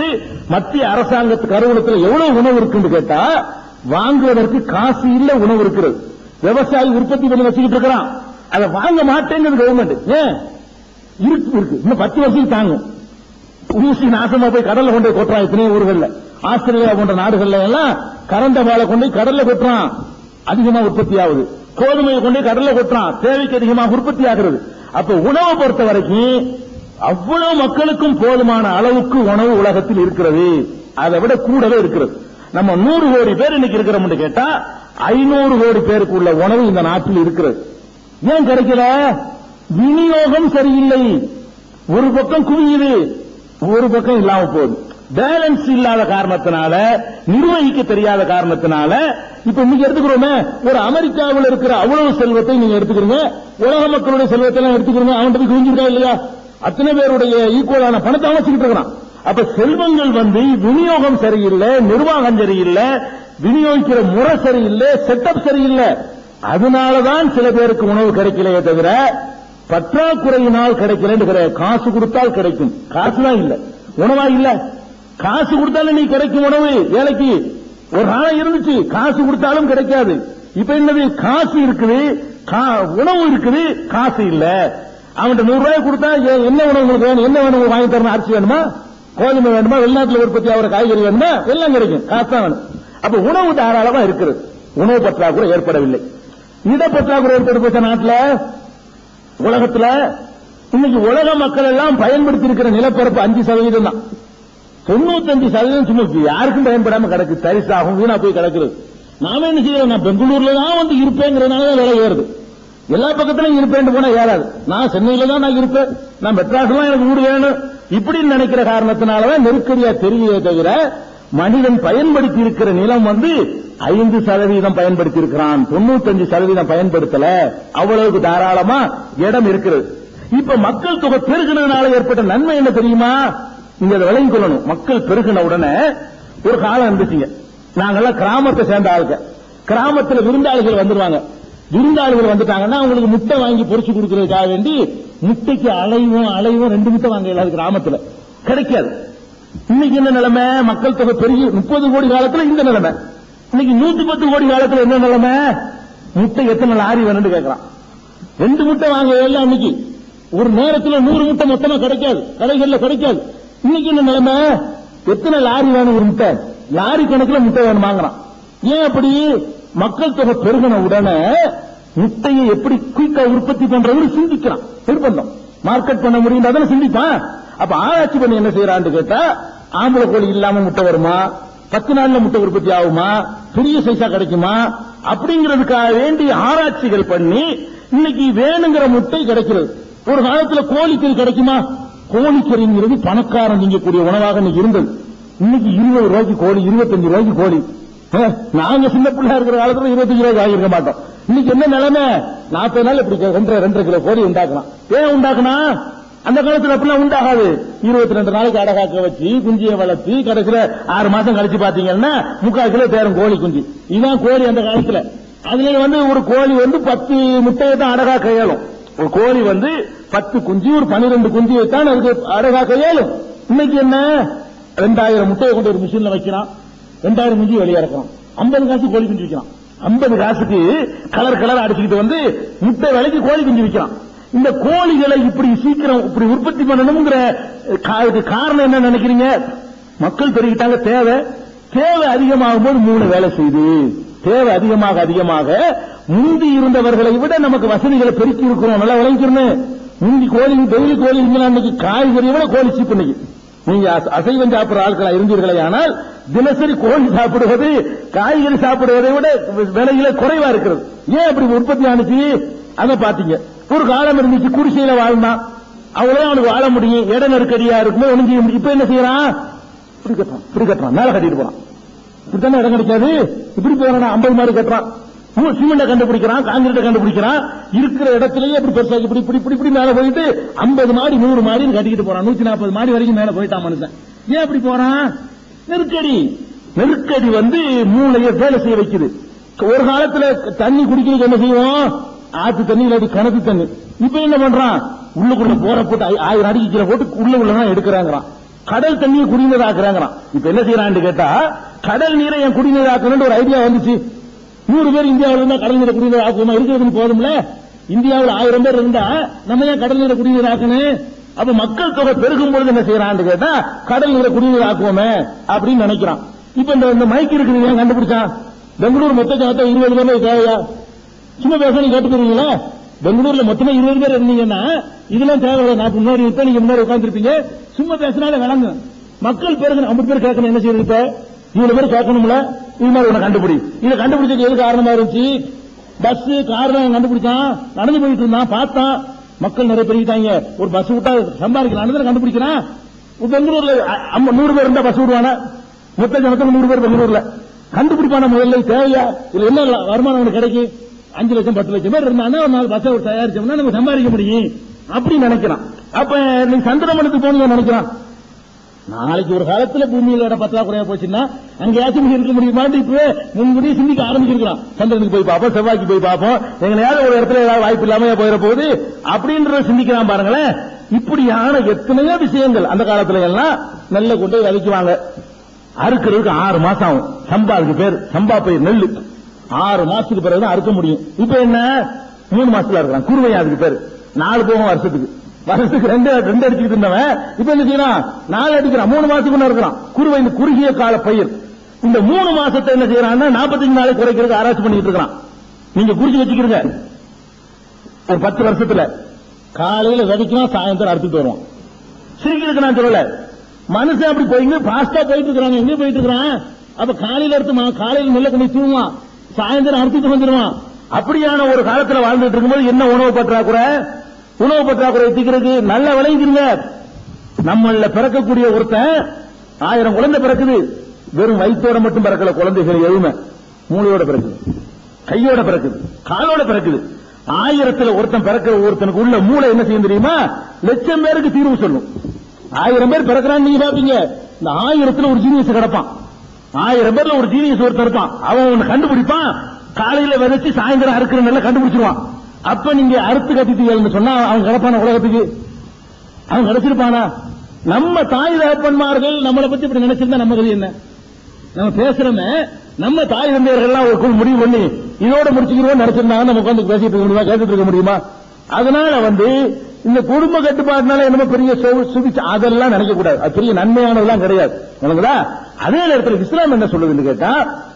மத்திய அரசாங்கத்து கருவூலத்தில் எவ்வளவு உணவு இருக்குன்னு கேட்டா வாங்குவதற்கு காசு இல்ல உணவு இருக்கிறது விவசாயி உற்பத்தி பண்ணி வச்சுக்கிட்டு இருக்கிறான் அதை வாங்க மாட்டேங்குது கவர்மெண்ட் ஏன் இருக்கு இருக்கு இன்னும் பத்து வருஷம் தாங்கும் ஊசி நாசமா போய் கடல்ல கொண்டு போய் கொட்டுறான் எத்தனையோ ஊர்கள்ல ஆஸ்திரேலியா போன்ற நாடுகள்ல எல்லாம் கரண்ட வாழை கொண்டு போய் கடல்ல கொட்டுறான் அதிகமா உற்பத்தி ஆகுது கோதுமையை கொண்டு போய் கடல்ல கொட்டுறான் தேவைக்கு அதிகமாக உற்பத்தி ஆகிறது அப்ப உணவை பொறுத்த வரைக்கும் அவ்வளவு மக்களுக்கும் போதுமான அளவுக்கு உணவு உலகத்தில் இருக்கிறது அதை விட கூடவே இருக்கிறது நம்ம நூறு கோடி பேர் இன்னைக்கு இருக்கிறோம்னு கேட்டா ஐநூறு கோடி பேருக்கு உள்ள உணவு இந்த நாட்டில் இருக்கிறது ஏன் கிடைக்கல விநியோகம் சரியில்லை ஒரு பக்கம் குவியுது ஒரு பக்கம் இல்லாம போகுது பேலன்ஸ் இல்லாத காரணத்தினால நிர்வகிக்க தெரியாத காரணத்தினால இப்ப இன்னைக்கு எடுத்துக்கிறோமே ஒரு அமெரிக்காவில் இருக்கிற அவ்வளவு செல்வத்தை நீங்க எடுத்துக்கிறீங்க உலக மக்களுடைய செல்வத்தை எல்லாம் எடுத்துக்கிறீங்க அவன் போய் குவிஞ்சிருக்கா இல்லையா அத்தனை பேருடைய ஈக்குவலான பணத்தை அமைச்சுக்கிட்டு இருக்கிறான் அப்ப செல்வங்கள் வந்து விநியோகம் சரியில்லை நிர்வாகம் சரியில்லை விநியோகிக்கிற முறை சரியில்லை செட்டப் சரியில்லை அதனாலதான் சில பேருக்கு உணவு கிடைக்கலையே தவிர பற்றாக்குறையினால் கிடைக்கலன்னு கிடையாது காசு கொடுத்தால் கிடைக்கும் காசுதான் இல்ல உணவா இல்ல காசு கொடுத்தாலும் நீ கிடைக்கும் உணவு வேலைக்கு ஒரு நாளை இருந்துச்சு காசு கொடுத்தாலும் கிடைக்காது இப்ப என்னது காசு இருக்குது கா- உணவு இருக்குது காசு இல்ல அவன்கிட்ட நூறு ரூபாய் கொடுத்தா ஏ- என்ன உணவு உங்களுக்கு வேணும் என்ன வேணும் உங்களுக்கு வாங்கி தரணும் அரிசி வேணுமா கோதுமை வேணுமா வெளிநாட்டுல உற்பத்தி ஆகிற காய்கறி வேணுமா எல்லாம் கிடைக்கும் காசு தான் வேணும் அப்ப உணவு தாராளமா இருக்கிறது உணவு பற்றாக்குறை ஏற்படவில்லை இட பற்றாக்குறை ஏற்பட்டு போச்ச நாட்டுல உலகத்துல இன்னைக்கு உலக மக்கள் எல்லாம் பயன்படுத்தி இருக்கிற நிலப்பரப்பு அஞ்சு சதவீதம் தான் தொண்ணூத்தஞ்சு சதவீதம் சும்மா யாருக்கும் பயன்படாம கிடக்கு தரிசாகும் வீணா போய் கிடக்குறது நாம என்ன செய்யறோம் நான் பெங்களூர்ல தான் வந்து இருப்பேங்கிறதுனால தான் விலை ஏறுது எல்லா பக்கத்திலும் இருப்பேன் போனா ஏறாது நான் சென்னையில தான் நான் இருப்பேன் நான் மெட்ராஸ்லாம் எனக்கு வீடு வேணும் இப்படின்னு நினைக்கிற காரணத்தினாலதான் நெருக்கடியா தெரியலே தவிர மனிதன் பயன்படுத்தி இருக்கிற நிலம் வந்து ஐந்து சதவீதம் பயன்படுத்தி இருக்கிறான் தொண்ணூத்தஞ்சு சதவீதம் பயன்படுத்தல அவ்வளவுக்கு தாராளமா இடம் இருக்கிறது இப்ப மக்கள் தொகை பெருகினதுனால ஏற்பட்ட நன்மை என்ன தெரியுமா நீங்க அதை விளங்கிக் கொள்ளணும் மக்கள் பெருகின உடனே ஒரு காலம் இருந்துச்சுங்க நாங்கெல்லாம் கிராமத்தை சேர்ந்த ஆளுங்க கிராமத்துல விருந்தாளிகள் வந்துருவாங்க விருந்தாளிகள் வந்துட்டாங்கன்னா அவங்களுக்கு முட்டை வாங்கி பொரிச்சு கொடுக்கறதுக்காக வேண்டி முட்டைக்கு அலைவும் அலைவும் ரெண்டு முட்டை வாங்க இயலாது கிராமத்துல கிடைக்காது இன்னைக்கு என்ன நிலைமை மக்கள் தொகை பெருகி முப்பது கோடி காலத்துல இந்த நிலைமை இன்னைக்கு நூத்தி பத்து கோடி காலத்துல என்ன நிலைமை முட்டை எத்தனை லாரி வேணும்னு கேட்கறான் ரெண்டு முட்டை வாங்க எல்லாம் அன்னைக்கு ஒரு நேரத்துல நூறு முட்டை மொத்தமா கிடைக்காது கடைகள்ல கிடைக்காது இன்னைக்கு என்ன நிலைமை எத்தனை லாரி வேணும் ஒரு முட்டை லாரி கணக்குல முட்டை வேணும் வாங்குறான் ஏன் அப்படி மக்கள் தொகை பெருகின உடனே முட்டையை எப்படி குயிக்கா உற்பத்தி பண்றவரு சிந்திக்கிறான் நிர்பந்தம் மார்க்கெட் பண்ண முடியும் தானே சிந்திப்பான் அப்ப ஆராய்ச்சி பண்ணி என்ன செய்யறான்னு கேட்டா ஆம்பளை கோழி இல்லாம முட்டை வருமா பத்து நாள்ல முட்டை உற்பத்தி ஆகுமா பெரிய சைஸா கிடைக்குமா அப்படிங்கிறதுக்காக வேண்டி ஆராய்ச்சிகள் பண்ணி இன்னைக்கு வேணுங்கிற முட்டை கிடைக்கிறது ஒரு காலத்துல கோழிக்கறி கிடைக்குமா கோழிக்கறிங்கிறது பணக்காரன் நீங்கக்கூடிய உணவாக இன்னைக்கு இருந்தது இன்னைக்கு இருபது ரூபாய்க்கு கோழி இருபத்தஞ்சு ரூபாய்க்கு கோழி ஏ, நாங்க சின்ன பிள்ளை இருக்கிற காலத்துல இருபத்தஞ்சு ரூபாய்க்கு ஆகியிருக்க மாட்டோம் இன்னைக்கு என்ன நிலைமை நாற்பது நாள் இப்படி ரெண்டரை ரெண்டரை கிலோ கோழி உண்டாக்கலாம் ஏன் உண்டாக்குனா அந்த காலத்துல அப்படிலாம் உண்டாகாது இருபத்தி ரெண்டு நாளைக்கு அடகாக்க வச்சு குஞ்சியை வளர்த்தி கடைசியில ஆறு மாசம் கழிச்சு பாத்தீங்கன்னா முக்கால் கிலோ தேரும் கோழி குஞ்சு இதுதான் கோழி அந்த காலத்துல அதுல வந்து ஒரு கோழி வந்து பத்து முட்டையை தான் அடகாக்க இயலும் ஒரு கோழி வந்து பத்து குஞ்சு ஒரு பன்னிரெண்டு குஞ்சியை தான் அதுக்கு அடகாக்க இயலும் இன்னைக்கு என்ன ரெண்டாயிரம் முட்டையை கொண்டு ஒரு மிஷின்ல வைக்கிறான் ரெண்டாயிரம் குஞ்சு வெளியே இறக்குறான் ஐம்பது காசு கோழி குஞ்சு விற்கிறான் ஐம்பது காசுக்கு கலர் கலர் அடிச்சுக்கிட்டு வந்து முட்டை விலைக்கு கோழி குஞ்சு விற்கிறான் இந்த கோழிகளை இப்படி சீக்கிரம் இப்படி உற்பத்தி பண்ணணுங்கிற கா- இதுக்கு காரணம் என்ன நினைக்கிறீங்க மக்கள் பெருகிட்டாங்க தேவை தேவை அதிகமாகும் போது மூணு வேலை செய்யுது தேவை அதிகமாக அதிகமாக முந்தி இருந்தவர்களை விட நமக்கு வசதிகளை பெருக்கி இருக்கிறோம் நல்லா விளங்கிக்கிறேன் முந்தி கோழி டெய்லி கோழி இருந்தா அன்னைக்கு காய்கறியை விட கோழி சீப் இன்னைக்கு நீங்க அச- அசைவம் சாப்பிடுற ஆட்களா இருந்தீர்களே ஆனால் தினசரி கோழி சாப்பிடுவது காய்கறி சாப்பிடுவதை விட விலையில குறைவா இருக்கிறது ஏன் அப்படி உற்பத்தி ஆனிச்சு அதை பாத்தீங்க ஒரு காலம் இருந்துச்சு குடிசையில வாழ்ந்தான் அவ்வளவு அவனுக்கு வாழ முடியும் இட நெருக்கடியா இருக்கும்போது ஒண்ணும் செய்ய முடியும் இப்ப என்ன செய்யறான் இப்படி கட்டுறான் இப்படி கட்டுறான் மேல கட்டிட்டு போறான் இப்படித்தானே இடம் கிடைக்காது இப்படி போறான் ஐம்பது மாடி கட்டுறான் ஊ- சிமெண்ட கண்டுபிடிக்கிறான் காங்கிரீட்டை கண்டுபிடிக்கிறான் இருக்கிற இடத்திலேயே இப்படி பெருசாக்கி இப்படி இப்படி இப்படி இப்படி மேல போயிட்டு ஐம்பது மாடி நூறு மாடின்னு கட்டிக்கிட்டு போறான் நூத்தி நாற்பது மாடி வரைக்கும் மேல போயிட்டான் மனுஷன் ஏன் அப்படி போறான் நெருக்கடி நெருக்கடி வந்து மூளையை வேலை செய்ய வைக்குது ஒரு காலத்துல தண்ணி குடிக்கிறதுக்கு என்ன செய்வோம் ஆத்து தண்ணி இல்லாட்டி கிணத்து தண்ணி இப்ப என்ன பண்றான் உள்ளுக்குள்ள போற போட்டு ஆய்- ஆயிரம் அடிக்கு கீழே போட்டு உள்ள உள்ளதான் எடுக்கிறாங்கிறான் கடல் தண்ணியை குடிநீர் ஆக்குறாங்களாம் இப்ப என்ன செய்யறான்னு கேட்டா கடல் நீரை என் குடிநீர் ஆக்கணும்னு ஒரு ஐடியா வந்துச்சு நூறு பேர் இந்தியாவில் இருந்தா கடல் நீரை குடிநீர் ஆக்குமா இருக்கிறது போதும்ல இந்தியாவில் ஆயிரம் பேர் இருந்தா நம்ம ஏன் கடல் நீரை குடிநீர் ஆக்கணும் அப்ப மக்கள் தொகை பெருகும் பொழுது என்ன செய்யறான்னு கேட்டா கடல் நீரை குடிநீர் ஆக்குவோமே அப்படின்னு நினைக்கிறான் இப்ப இந்த இந்த மைக் இருக்குது ஏன் கண்டுபிடிச்சான் பெங்களூர் மொத்த ஜனத்தை இருபது பேர் தேவையா சும்மா பேச நீங்க கேட்டு போறீங்களா பெங்களூர்ல மொத்தமா இருபது பேர் இருந்தீங்கன்னா இதெல்லாம் தேவையில்லை நான் முன்னாடி இருப்பேன் நீங்க முன்னாடி உட்காந்துருப்பீங்க சும்மா பேசினாலே விளங்கும் மக்கள் பேருக்கு ஐம்பது பேர் கேட்கணும் என்ன செய்யறது இப்ப இவ்வளவு பேர் கேட்கணும்ல இது மாதிரி உன்னை கண்டுபிடி இதை கண்டுபிடிச்சது எது காரணமா இருந்துச்சு பஸ் கார் தான் கண்டுபிடிச்சான் நடந்து போயிட்டு இருந்தான் பார்த்தான் மக்கள் நிறைய பெருகிட்டாங்க ஒரு பஸ் விட்டா சம்பாதிக்கலாம் கண்டுபிடிக்கிறான் இப்ப பெங்களூர்ல அ- அம்ம- நூறு பேர் இருந்தா பஸ் விடுவானா மொத்த ஜனத்துக்கு நூறு பேர் பெங்களூர்ல கண்டுபிடிப்பான முதல்ல இது தேவையா இதுல என்ன ல- வருமானம் உனக்கு கிடைக்கும் அஞ்சு லட்சம் பத்து லட்சம் பேர் இருந்தாங்கன்னா ஒரு நாலு பஸ்ஸை தயாரிச்சோம்னா நம்ம சம்பாதிக்க முடியும் அப்படி நினைக்கிறான் அப்ப நீ சந்திரமணத்துக்கு போனீங்க நினைக்கிறான் நாளைக்கு ஒரு காலத்துல பூமியில இடம் பற்றாக்குறையா போச்சுன்னா அங்கேயாச்சும் இங்க இருக்க முடியுமான்னு இப்பவே முன்கூடியே சிந்திக்க ஆரம்பிச்சிருக்கலாம் சந்திரனுக்கு போய் பார்ப்போம் செவ்வாய்க்கு போய் பார்ப்போம் எங்களையாவது ஒரு இடத்துல ஏதாவது வாய்ப்பு இல்லாம போயிட போகுது அப்படின்றத சிந்திக்கலாம் பாருங்களேன் இப்படியான எத்தனையோ விஷயங்கள் அந்த காலத்துல எல்லாம் நெல்லை கொண்டு போய் விதைக்குவாங்க அறுக்கிறதுக்கு ஆறு மாசம் ஆகும் சம்பாவுக்கு பேர் சம்பா பயிர் நெல்லு ஆறு மாசத்துக்கு பிறகு தான் அறுக்க முடியும் இப்ப என்ன மூணு மாசத்துல இருக்கிறான் குருவை அதுக்கு பேர் நாலு போகும் வருஷத்துக்கு வருஷத்துக்கு ரெண்டு ரெண்டு அடிச்சுக்கிட்டு இருந்தவன் இப்ப என்ன செய்யறான் நாலு அடிக்கிறான் மூணு மாசத்துக்கு முன்ன இருக்கிறான் குருவை இந்த குறுகிய கால பயிர் இந்த மூணு மாசத்தை என்ன செய்யறான்னா நாற்பத்தஞ்சு நாளைக்கு குறைக்கிறதுக்கு ஆராய்ச்சி பண்ணிட்டு இருக்கிறான் நீங்க குறிச்சு வச்சுக்கிறீங்க ஒரு பத்து வருஷத்துல காலையில விதைக்கலாம் சாயந்தரம் அறுத்துட்டு வருவான் சிரிக்கிறதுக்கு நான் சொல்லல மனுஷன் அப்படி போயிங்க பாஸ்டா போயிட்டு இருக்கிறாங்க எங்க போயிட்டு இருக்கிறான் அப்ப காலையில எடுத்து மா- காலையில நெல்ல கொண்டு போய் தூங்குவான் சாயந்தரம் அறுத்துட்டு வந்துருவான் அப்படியான ஒரு காலத்துல வாழ்ந்துட்டு இருக்கும்போது என்ன உணவு பற்றாக்குறை உணவு பற்றாக்குறை தீக்கிறதுக்கு நல்ல விளைஞ்சிருங்க நம்மள பிறக்கக்கூடிய ஒருத்தன் ஆயிரம் குழந்தை பிறக்குது வெறும் வயிற்றோட மட்டும் பிறக்கல குழந்தைகள் எதுவுமே மூளையோட பிறக்குது கையோட பிறக்குது காலோட பிறக்குது ஆயிரத்துல ஒருத்தன் பிறக்கிற ஒருத்தனுக்கு உள்ள மூளை என்ன செய்யும் தெரியுமா லட்சம் பேருக்கு தீர்வு சொல்லும் ஆயிரம் பேர் பிறக்கிறான்னு நீங்க பாப்பீங்க இந்த ஆயிரத்துல ஒரு ஜீனியஸ் கிடப்பான் ஆயிரம் பேர்ல ஒரு ஜீனியஸ் ஒருத்தன் இருப்பான் அவன் ஒண்ணு கண்டுபிடிப்பான் காலையில விதைச்சு சாயந்தரம் அறுக்கிற நெல்லை கண்டுபிடிச்சிருவான் அப்ப நீங்க அறுத்து கட்டிட்டீங்கன்னு சொன்னா அவன் கிடப்பான உலகத்துக்கு அவன் கிடைச்சிருப்பானா நம்ம தாய் தகப்பன்மார்கள் நம்மளை பத்தி இப்படி நினைச்சிருந்தா நம்ம கதி என்ன நம்ம பேசுறோமே நம்ம தாய் தந்தையர்கள்லாம் ஒரு குழு முடிவு பண்ணி இதோட முடிச்சுக்கிறோம் நினைச்சிருந்தாங்க நம்ம உட்காந்து பேசிட்டு இருக்க முடியுமா கேட்டுட்டு இருக்க முடியுமா அதனால வந்து இந்த குடும்ப கட்டுப்பாடுனால என்னமோ பெரிய சு- சுபிச்சு அதெல்லாம் நினைக்க கூடாது அது பெரிய நன்மையானதெல்லாம் கிடையாது எனக்குதா அதே நேரத்தில் இஸ்லாம் என்ன சொல்லுதுன்னு கேட்டா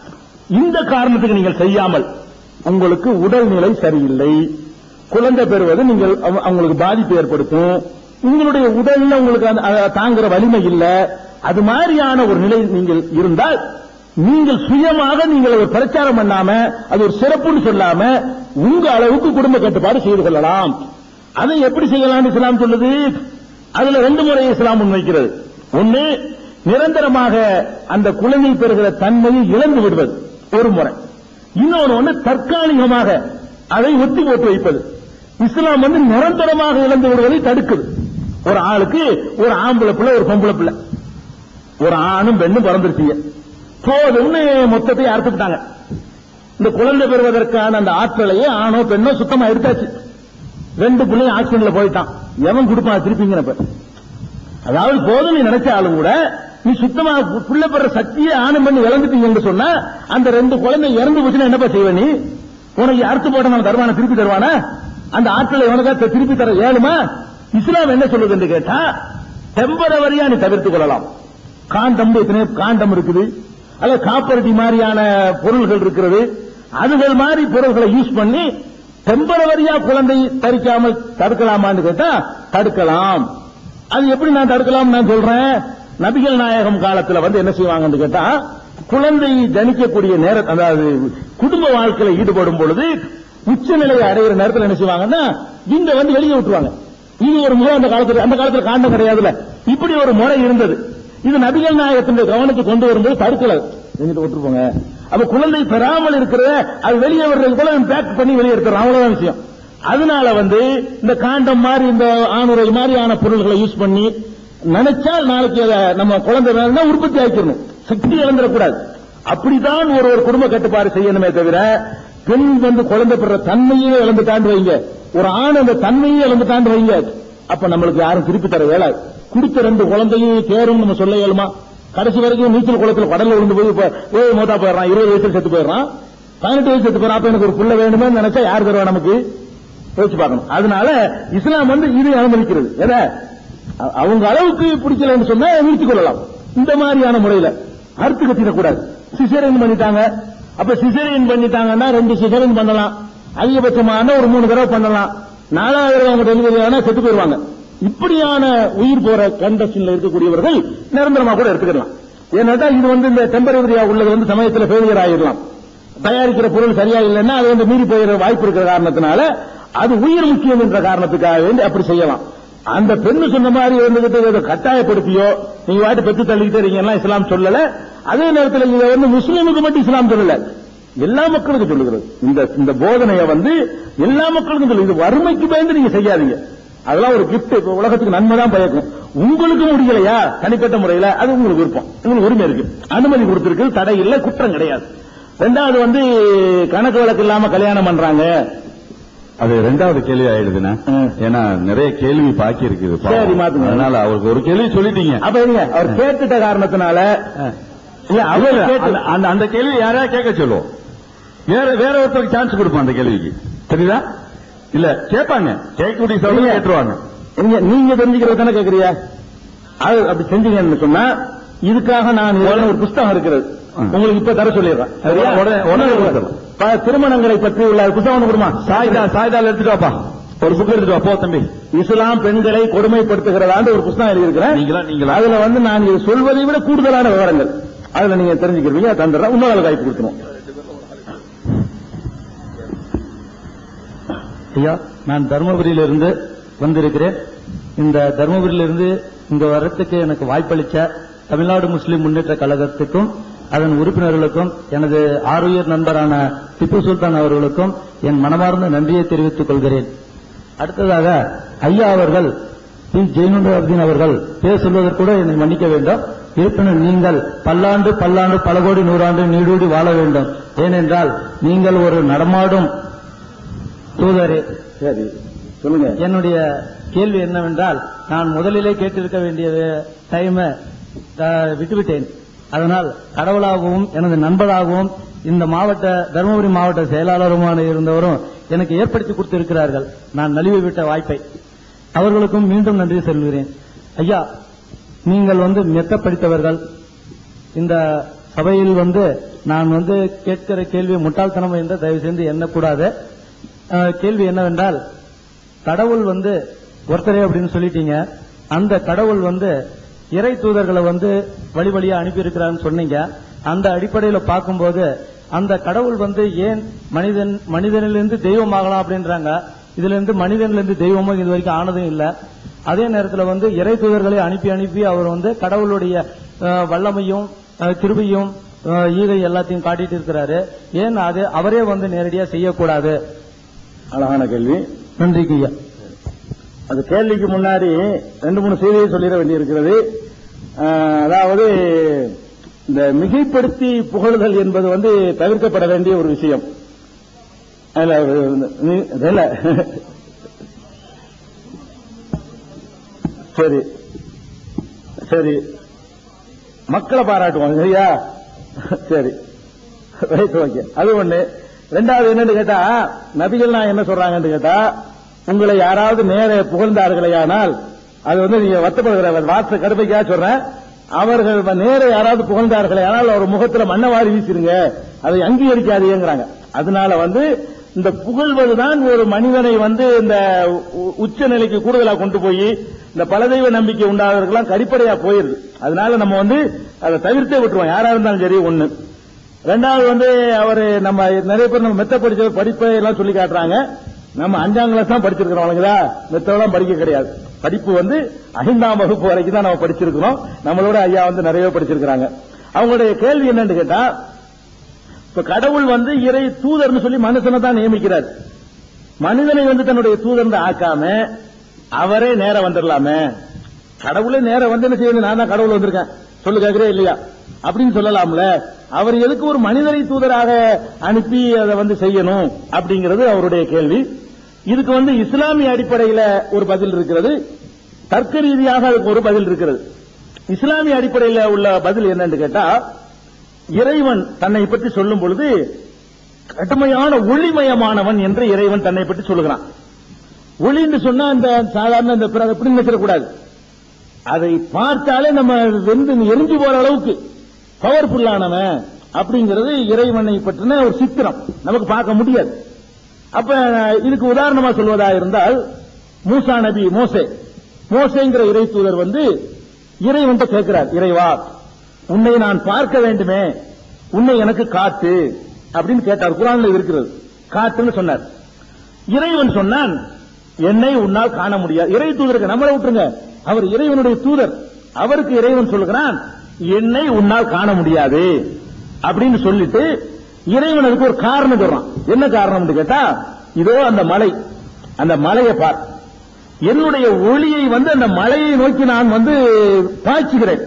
இந்த காரணத்துக்கு நீங்கள் செய்யாமல் உங்களுக்கு உடல்நிலை சரியில்லை குழந்தை பெறுவது நீங்கள் அவ- அவங்களுக்கு பாதிப்பு ஏற்படுத்தும் உங்களுடைய உடல்ல உங்களுக்கு அந்த- அத தாங்குற வலிமை இல்ல அது மாதிரியான ஒரு நிலை நீங்கள் இருந்தால் நீங்கள் சுயமாக நீங்கள் ஒரு பிரச்சாரம் பண்ணாம அது ஒரு சிறப்புன்னு சொல்லாம உங்க அளவுக்கு குடும்ப கட்டுப்பாடு செய்து கொள்ளலாம் அதை எப்படி செய்யலாம் இஸ்லாம் சொல்லுது அதுல ரெண்டு முறை இஸ்லாம் முன்வைக்கிறது ஒன்னு நிரந்தரமாக அந்த குழந்தை பெறுகிற தன்மையை இழந்து விடுவது ஒரு முறை இன்னொரு ஒன்று தற்காலிகமாக அதை ஒத்தி போட்டு வைப்பது இஸ்லாம் வந்து நிரந்தரமாக இழந்து விடுவதை தடுக்குது ஒரு ஆளுக்கு ஒரு ஆம்பளை பிள்ளை ஒரு பொம்பளை பிள்ளை ஒரு ஆணும் பெண்ணும் பிறந்துருச்சீங்க போதும்னு மொத்தத்தை அறுத்துக்கிட்டாங்க இந்த குழந்தை பெறுவதற்கான அந்த ஆற்றலையே ஆணோ பெண்ணோ சுத்தமா எடுத்தாச்சு ரெண்டு பிள்ளையும் ஆக்சிடென்ட்ல போயிட்டான் எவன் கொடுப்பான் திருப்பிங்கிறப்ப அதாவது போதும் நீ நினைச்சாலும் கூட நீ சுத்தமா பு- புள்ள பெற சக்தியை ஆணும் பண்ணி இழந்துட்டீங்கன்னு சொன்னா அந்த ரெண்டு குழந்தை இறந்து போச்சுன்னா என்னப்பா செய்வ நீ உனக்கு அறுத்து போட்ட நான் தருவானா திருப்பி தருவானா அந்த ஆற்றலை உனக்கா தி- திருப்பி தர ஏழுமா இஸ்லாம் என்ன சொல்லுது என்று கேட்டா டெம்பரவரியா நீ தவிர்த்துக் கொள்ளலாம் காண்டம் எத்தனை காண்டம் இருக்குது அல்ல காப்பரட்டி மாதிரியான பொருள்கள் இருக்கிறது அதுகள் மாதிரி பொருள்களை யூஸ் பண்ணி டெம்பரவரியா குழந்தை தரிக்காமல் தடுக்கலாமான்னு கேட்டா தடுக்கலாம் அது எப்படி நான் தடுக்கலாம் நான் சொல்றேன் நபிகள் நாயகம் காலத்துல வந்து என்ன செய்வாங்கன்னு கேட்டா குழந்தை ஜனிக்கக்கூடிய நேரம் அதாவது குடும்ப வாழ்க்கையில ஈடுபடும் பொழுது உச்சநிலையை அடைகிற நேரத்தில் என்ன செய்வாங்கன்னா இங்க வந்து வெளியே விட்டுருவாங்க இது ஒரு முறை அந்த காலத்துல அந்த காலத்துல காண்டம் கிடையாதுல இப்படி ஒரு முறை இருந்தது இது நபிகள் நாயகத்தினுடைய கவனத்துக்கு கொண்டு வரும்போது தடுக்கல எங்கிட்ட விட்டுருப்போங்க அப்ப குழந்தை பெறாமல் இருக்கிற அது வெளியே வர்றது போல பேக் பண்ணி வெளியே எடுத்துறோம் அவ்வளவுதான் விஷயம் அதனால வந்து இந்த காண்டம் மாதிரி இந்த ஆணுரை மாதிரியான பொருள்களை யூஸ் பண்ணி நினைச்சால் நாளைக்கு அதை நம்ம குழந்தை வேணும்னா உற்பத்தி ஆக்கிடணும் சக்தி இழந்துடக்கூடாது அப்படித்தான் ஒரு ஒரு குடும்ப கட்டுப்பாடு செய்யணுமே தவிர பெண் வந்து குழந்தை பெற தன்மையே இழந்துட்டாண்டு வைங்க ஒரு ஆண் அந்த தன்மையே இழந்துட்டாண்டு வைங்க அப்ப நம்மளுக்கு யாரும் திருப்பி தர வேலை குடித்த ரெண்டு குழந்தையும் தேரும் நம்ம சொல்ல இயலுமா கடைசி வரைக்கும் நீச்சல் குளத்துல கடல்ல விழுந்து போய் இப்ப ஏழு மோதா போயிடுறான் இருபது வயசுல செத்து போயிடுறான் பதினெட்டு வயசு செத்து போயிடும் அப்ப எனக்கு ஒரு புள்ள வேணுமே நினைச்சா யார் தருவா நமக்கு யோசிச்சு பார்க்கணும் அதனால இஸ்லாம் வந்து இதை அனுமதிக்கிறது எதை அ- அவங்க அளவுக்கு பிடிக்கலன்னு சொன்னா நிறுத்திக் கொள்ளலாம் இந்த மாதிரியான முறையில அறுத்து கத்திடக்கூடாது சிசேரியன் பண்ணிட்டாங்க அப்ப சிசேரியன் பண்ணிட்டாங்கன்னா ரெண்டு சிசேரியன் பண்ணலாம் அதிகபட்சமான ஒரு மூணு தடவை பண்ணலாம் நாலாவது தடவை அவங்க டெலிவரி ஆனா செத்து போயிருவாங்க இப்படியான உயிர் போற கண்டஷன்ல இருக்கக்கூடியவர்கள் நிரந்தரமா கூட எடுத்துக்கலாம் ஏன்னாட்டா இது வந்து இந்த டெம்பரவரியா உள்ளது வந்து சமயத்துல ஃபெயிலியர் ஆயிடலாம் தயாரிக்கிற பொருள் சரியா இல்லைன்னா அது வந்து மீறி போயிட வாய்ப்பு இருக்கிற காரணத்தினால அது உயிர் முக்கியம் என்ற காரணத்துக்காக வேண்டி அப்படி செய்யலாம் அந்த பெண்ணு சொன்ன மாதிரி இருந்துகிட்டு இதை கட்டாயப்படுத்தியோ நீங்க வாட்டு பெற்று தள்ளிக்கிட்டே இருக்கீங்கன்னா இஸ்லாம் சொல்லல அதே நேரத்தில் இதை வந்து முஸ்லீமுக்கு மட்டும் இஸ்லாம் சொல்லல எல்லா மக்களுக்கும் சொல்லுகிறது இந்த இந்த போதனையை வந்து எல்லா மக்களுக்கும் சொல்லுது இது வறுமைக்கு பயந்து நீங்க செய்யாதீங்க அதெல்லாம் ஒரு gift இப்ப உலகத்துக்கு நன்மை தான் பயக்கும் உங்களுக்கு முடியலையா தனிப்பட்ட முறையில அது உங்களுக்கு விருப்பம் உங்களுக்கு உரிமை இருக்கு அனுமதி கொடுத்திருக்கு தடை இல்லை குற்றம் கிடையாது ரெண்டாவது வந்து கணக்கு வழக்கு இல்லாம கல்யாணம் பண்றாங்க அது ரெண்டாவது கேள்வி ஆயிடுதுண்ணே ம். ஏன்னா நிறைய கேள்வி பாக்கி இருக்குது பாவம். சரி, மாத்துங்க. அதனால அவருக்கு ஒரு கேள்வி சொல்லிட்டீங்க அப்ப இருங்க அவர் கேட்டுட்ட காரணத்தினால இல்ல, அவர் இல்ல, கேட்டு அந்த- அந்த அந்த கேள்வி யாரையா கேட்க சொல்லுவோம் வேற வேற ஒருத்தருக்கு சான்ஸ் கொடுப்போம் அந்த கேள்விக்கு தெரியுதா இல்ல கேட்பாங்க கேட்கக்கூடிய சவுண்ட் இல்ல. கேட்டுருவாங்க நீங்க நீங்க தெரிஞ்சுக்கிறது தானே கேக்குறியா அது அப்படி செஞ்சீங்கன்னு சொன்னா இதுக்காக நான் எழுதின ஒரு புஸ்தகம் இருக்கிறது ம். உங்களுக்கு இப்ப தர சொல்லிடுறேன் சரியா? உடனே- உடனே கொடுத்துடலாம். ப- திருமணங்களை பற்றி உள்ள புஸ்தகம் ஒண்ணு கொடுமா சாய்தா சாய்தால் எடுத்துட்டு வாப்பா ஒரு புக் எடுத்துட்டு வா போ தம்பி இஸ்லாம் பெண்களை கொடுமைப்படுத்துகிறதாண்டு ஒரு புஸ்தகம் எழுதியிருக்கிறேன் நீங்களா நீங்களா அதுல வந்து நான் இது சொல்வதை விட கூடுதலான விவரங்கள் அதுல நீங்க தெரிஞ்சுக்கிறீங்க தந்துடுறேன் இன்னொரு வாய்ப்பு கொடுத்துரும் ஐயா நான் தருமபுரியிலிருந்து வந்திருக்கிறேன் இந்த தருமபுரியிலிருந்து இங்க வர்றதுக்கு எனக்கு வாய்ப்பளித்த தமிழ்நாடு முஸ்லிம் முன்னேற்ற கழகத்துக்கும் அதன் உறுப்பினர்களுக்கும் எனது ஆருயிர் நண்பரான திப்பு சுல்தான் அவர்களுக்கும் என் மனமார்ந்த நன்றியை தெரிவித்துக் கொள்கிறேன் அடுத்ததாக ஐயா அவர்கள் பி ஜெயினுddin அவர்கள் பேர் சொல்வதற்கு கூட என்னை மன்னிக்க வேண்டும் இருப்பினும் நீங்கள் பல்லாண்டு பல்லாண்டு பல கோடி நூறாண்டு நீடூடி வாழ வேண்டும் ஏனென்றால் நீங்கள் ஒரு நடமாடும் தூதரே சரி சொல்லுங்க என்னுடைய கேள்வி என்னவென்றால் நான் முதலிலே கேட்டிருக்க வேண்டிய டைமை விட்டுவிட்டேன் அதனால் கடவுளாகவும் எனது நண்பராகவும் இந்த மாவட்ட தருமபுரி மாவட்ட செயலாளருமான இருந்தவரும் எனக்கு ஏற்படுத்தி கொடுத்திருக்கிறார்கள் நான் நழுவி விட்ட வாய்ப்பை அவர்களுக்கும் மீண்டும் நன்றி சொல்கிறேன் ஐயா நீங்கள் வந்து மெத்த படித்தவர்கள் இந்த சபையில் வந்து நான் வந்து கேட்கிற கேள்வி முட்டாள்தனம் என்று தயவு செய்து எண்ணக்கூடாது அஹ், கேள்வி என்னவென்றால் கடவுள் வந்து ஒருத்தரே அப்படின்னு சொல்லிட்டீங்க அந்த கடவுள் வந்து இறை தூதர்களை வந்து வழி வழியா அனுப்பியிருக்கிறான்னு சொன்னீங்க அந்த அடிப்படையில பார்க்கும்போது அந்த கடவுள் வந்து ஏன் மனிதன் மனிதனிலிருந்து தெய்வமாகலாம் அப்படின்றாங்க இதுல இருந்து மனிதனிலிருந்து தெய்வமும் இது வரைக்கும் ஆனதும் இல்ல அதே நேரத்துல வந்து இறை தூதர்களை அனுப்பி அனுப்பி அவர் வந்து கடவுளுடைய அஹ், வல்லமையும் அஹ், கிருபையும் அஹ், ஈகை எல்லாத்தையும் காட்டிட்டு இருக்கிறாரு ஏன் அது அவரே வந்து நேரடியா செய்யக்கூடாது அழகான கேள்வி நன்றிக்கு ஐயா அது கேள்விக்கு முன்னாடி ரெண்டு மூணு செய்தியை சொல்லிட வேண்டியிருக்கிறது ஆஹ், அதாவது இந்த மிகைப்படுத்தி புகழுதல் என்பது வந்து தவிர்க்கப்பட வேண்டிய ஒரு விஷயம் அதுல ஒரு- நீ- இல்ல. சரி சரி மக்களை பாராட்டுவோம் சரியா சரி ரைட் ஓகே அது ஒண்ணு ரெண்டாவது என்னன்னு கேட்டா நபிகள் நான் என்ன சொல்றாங்கன்னு கேட்டா உங்களை யாராவது நேர புகழ்ந்தார்களேயானால் அது வந்து நீங்க வருத்தப்படுகிற வார்த்தை கடுமைக்காக சொல்றேன் அவர்கள் வ- நேர யாராவது புகழ்ந்தார்களே ஆனால் அவர் முகத்துல மண்ணவாரி வீசிருங்க அதை அங்கீகரிக்காதீங்கிறாங்க அதனால வந்து இந்த புகழ்வதுதான் ஒரு மனிதனை வந்து இந்த உ- உச்ச நிலைக்கு கூடுதலா கொண்டு போய் இந்த பலதெய்வ நம்பிக்கை உண்டாதவர்கள்லாம் கடிப்படையா போயிருது அதனால நம்ம வந்து அதை தவிர்த்தே விட்டுருவோம் யாரா இருந்தாலும் சரி ஒண்ணு ரெண்டாவது வந்து அவர் நம்ம நிறைய பேர் நம்ம மெத்த படிச்ச படிப்பை எல்லாம் சொல்லி காட்டுறாங்க நம்ம அஞ்சாம் கிளாஸ் தான் படிச்சிருக்கிறோம் இல்லைங்களா மெத்தெல்லாம் படிக்க கிடையாது படிப்பு வந்து ஐந்தாம் வகுப்பு வரைக்கும் தான் நம்ம படிச்சிருக்கிறோம் நம்மளோட ஐயா வந்து நிறைய படிச்சிருக்கிறாங்க அவங்களுடைய கேள்வி என்னன்னு கேட்டா இப்ப கடவுள் வந்து இறை தூதர்னு சொல்லி மனுஷனை தான் நியமிக்கிறார் மனிதனை வந்து தன்னுடைய தூதர்னு ஆக்காம அவரே நேர வந்துடலாமே கடவுளே நேர வந்து என்ன செய்யணும் நான் தான் கடவுள் வந்திருக்கேன் சொல்லு கேக்குறே இல்லையா அப்படின்னு சொல்லலாம்ல அவர் எதுக்கு ஒரு மனிதரை தூதராக அனுப்பி அதை வந்து செய்யணும் அப்படிங்கிறது அவருடைய கேள்வி இதுக்கு வந்து இஸ்லாமிய அடிப்படையில ஒரு பதில் இருக்கிறது தர்க்க ரீதியாக அதுக்கு ஒரு பதில் இருக்கிறது இஸ்லாமிய அடிப்படையில் உள்ள பதில் என்னன்னு கேட்டா இறைவன் தன்னை பற்றி சொல்லும் பொழுது கடுமையான ஒளிமயமானவன் என்று இறைவன் தன்னை பற்றி சொல்லுகிறான் ஒளின்னு சொன்னா இந்த சாதாரண இந்த பிறகு எப்படி நினைச்சிடக்கூடாது அதை பார்த்தாலே நம்ம வெந்து எரிஞ்சு போற அளவுக்கு பவர்ஃபுல்லானவன் அப்படிங்கிறது இறைவனை பற்றின ஒரு சித்திரம் நமக்கு பார்க்க முடியாது அப்ப இதுக்கு உதாரணமா சொல்வதா இருந்தால் மூசா நபி மோசே மோசேங்கிற இறை தூதர் வந்து இறைவன்ட்ட கேட்கிறார் இறைவா உன்னை நான் பார்க்க வேண்டுமே உன்னை எனக்கு காட்டு அப்படின்னு கேட்டார் குரான்ல இருக்கிறது காட்டுன்னு சொன்னார் இறைவன் சொன்னான் என்னை உன்னால் காண முடியாது இறை தூதருக்கு நம்மளை விட்டுருங்க அவர் இறைவனுடைய தூதர் அவருக்கு இறைவன் சொல்லுகிறான் என்னை உன்னால் காண முடியாது அப்படின்னு சொல்லிட்டு இறைவன் அதுக்கு ஒரு காரணம் சொல்றான் என்ன காரணம் கேட்டா இதோ அந்த மலை அந்த மலையை பார் என்னுடைய ஒளியை வந்து அந்த மலையை நோக்கி நான் வந்து பாய்ச்சுகிறேன்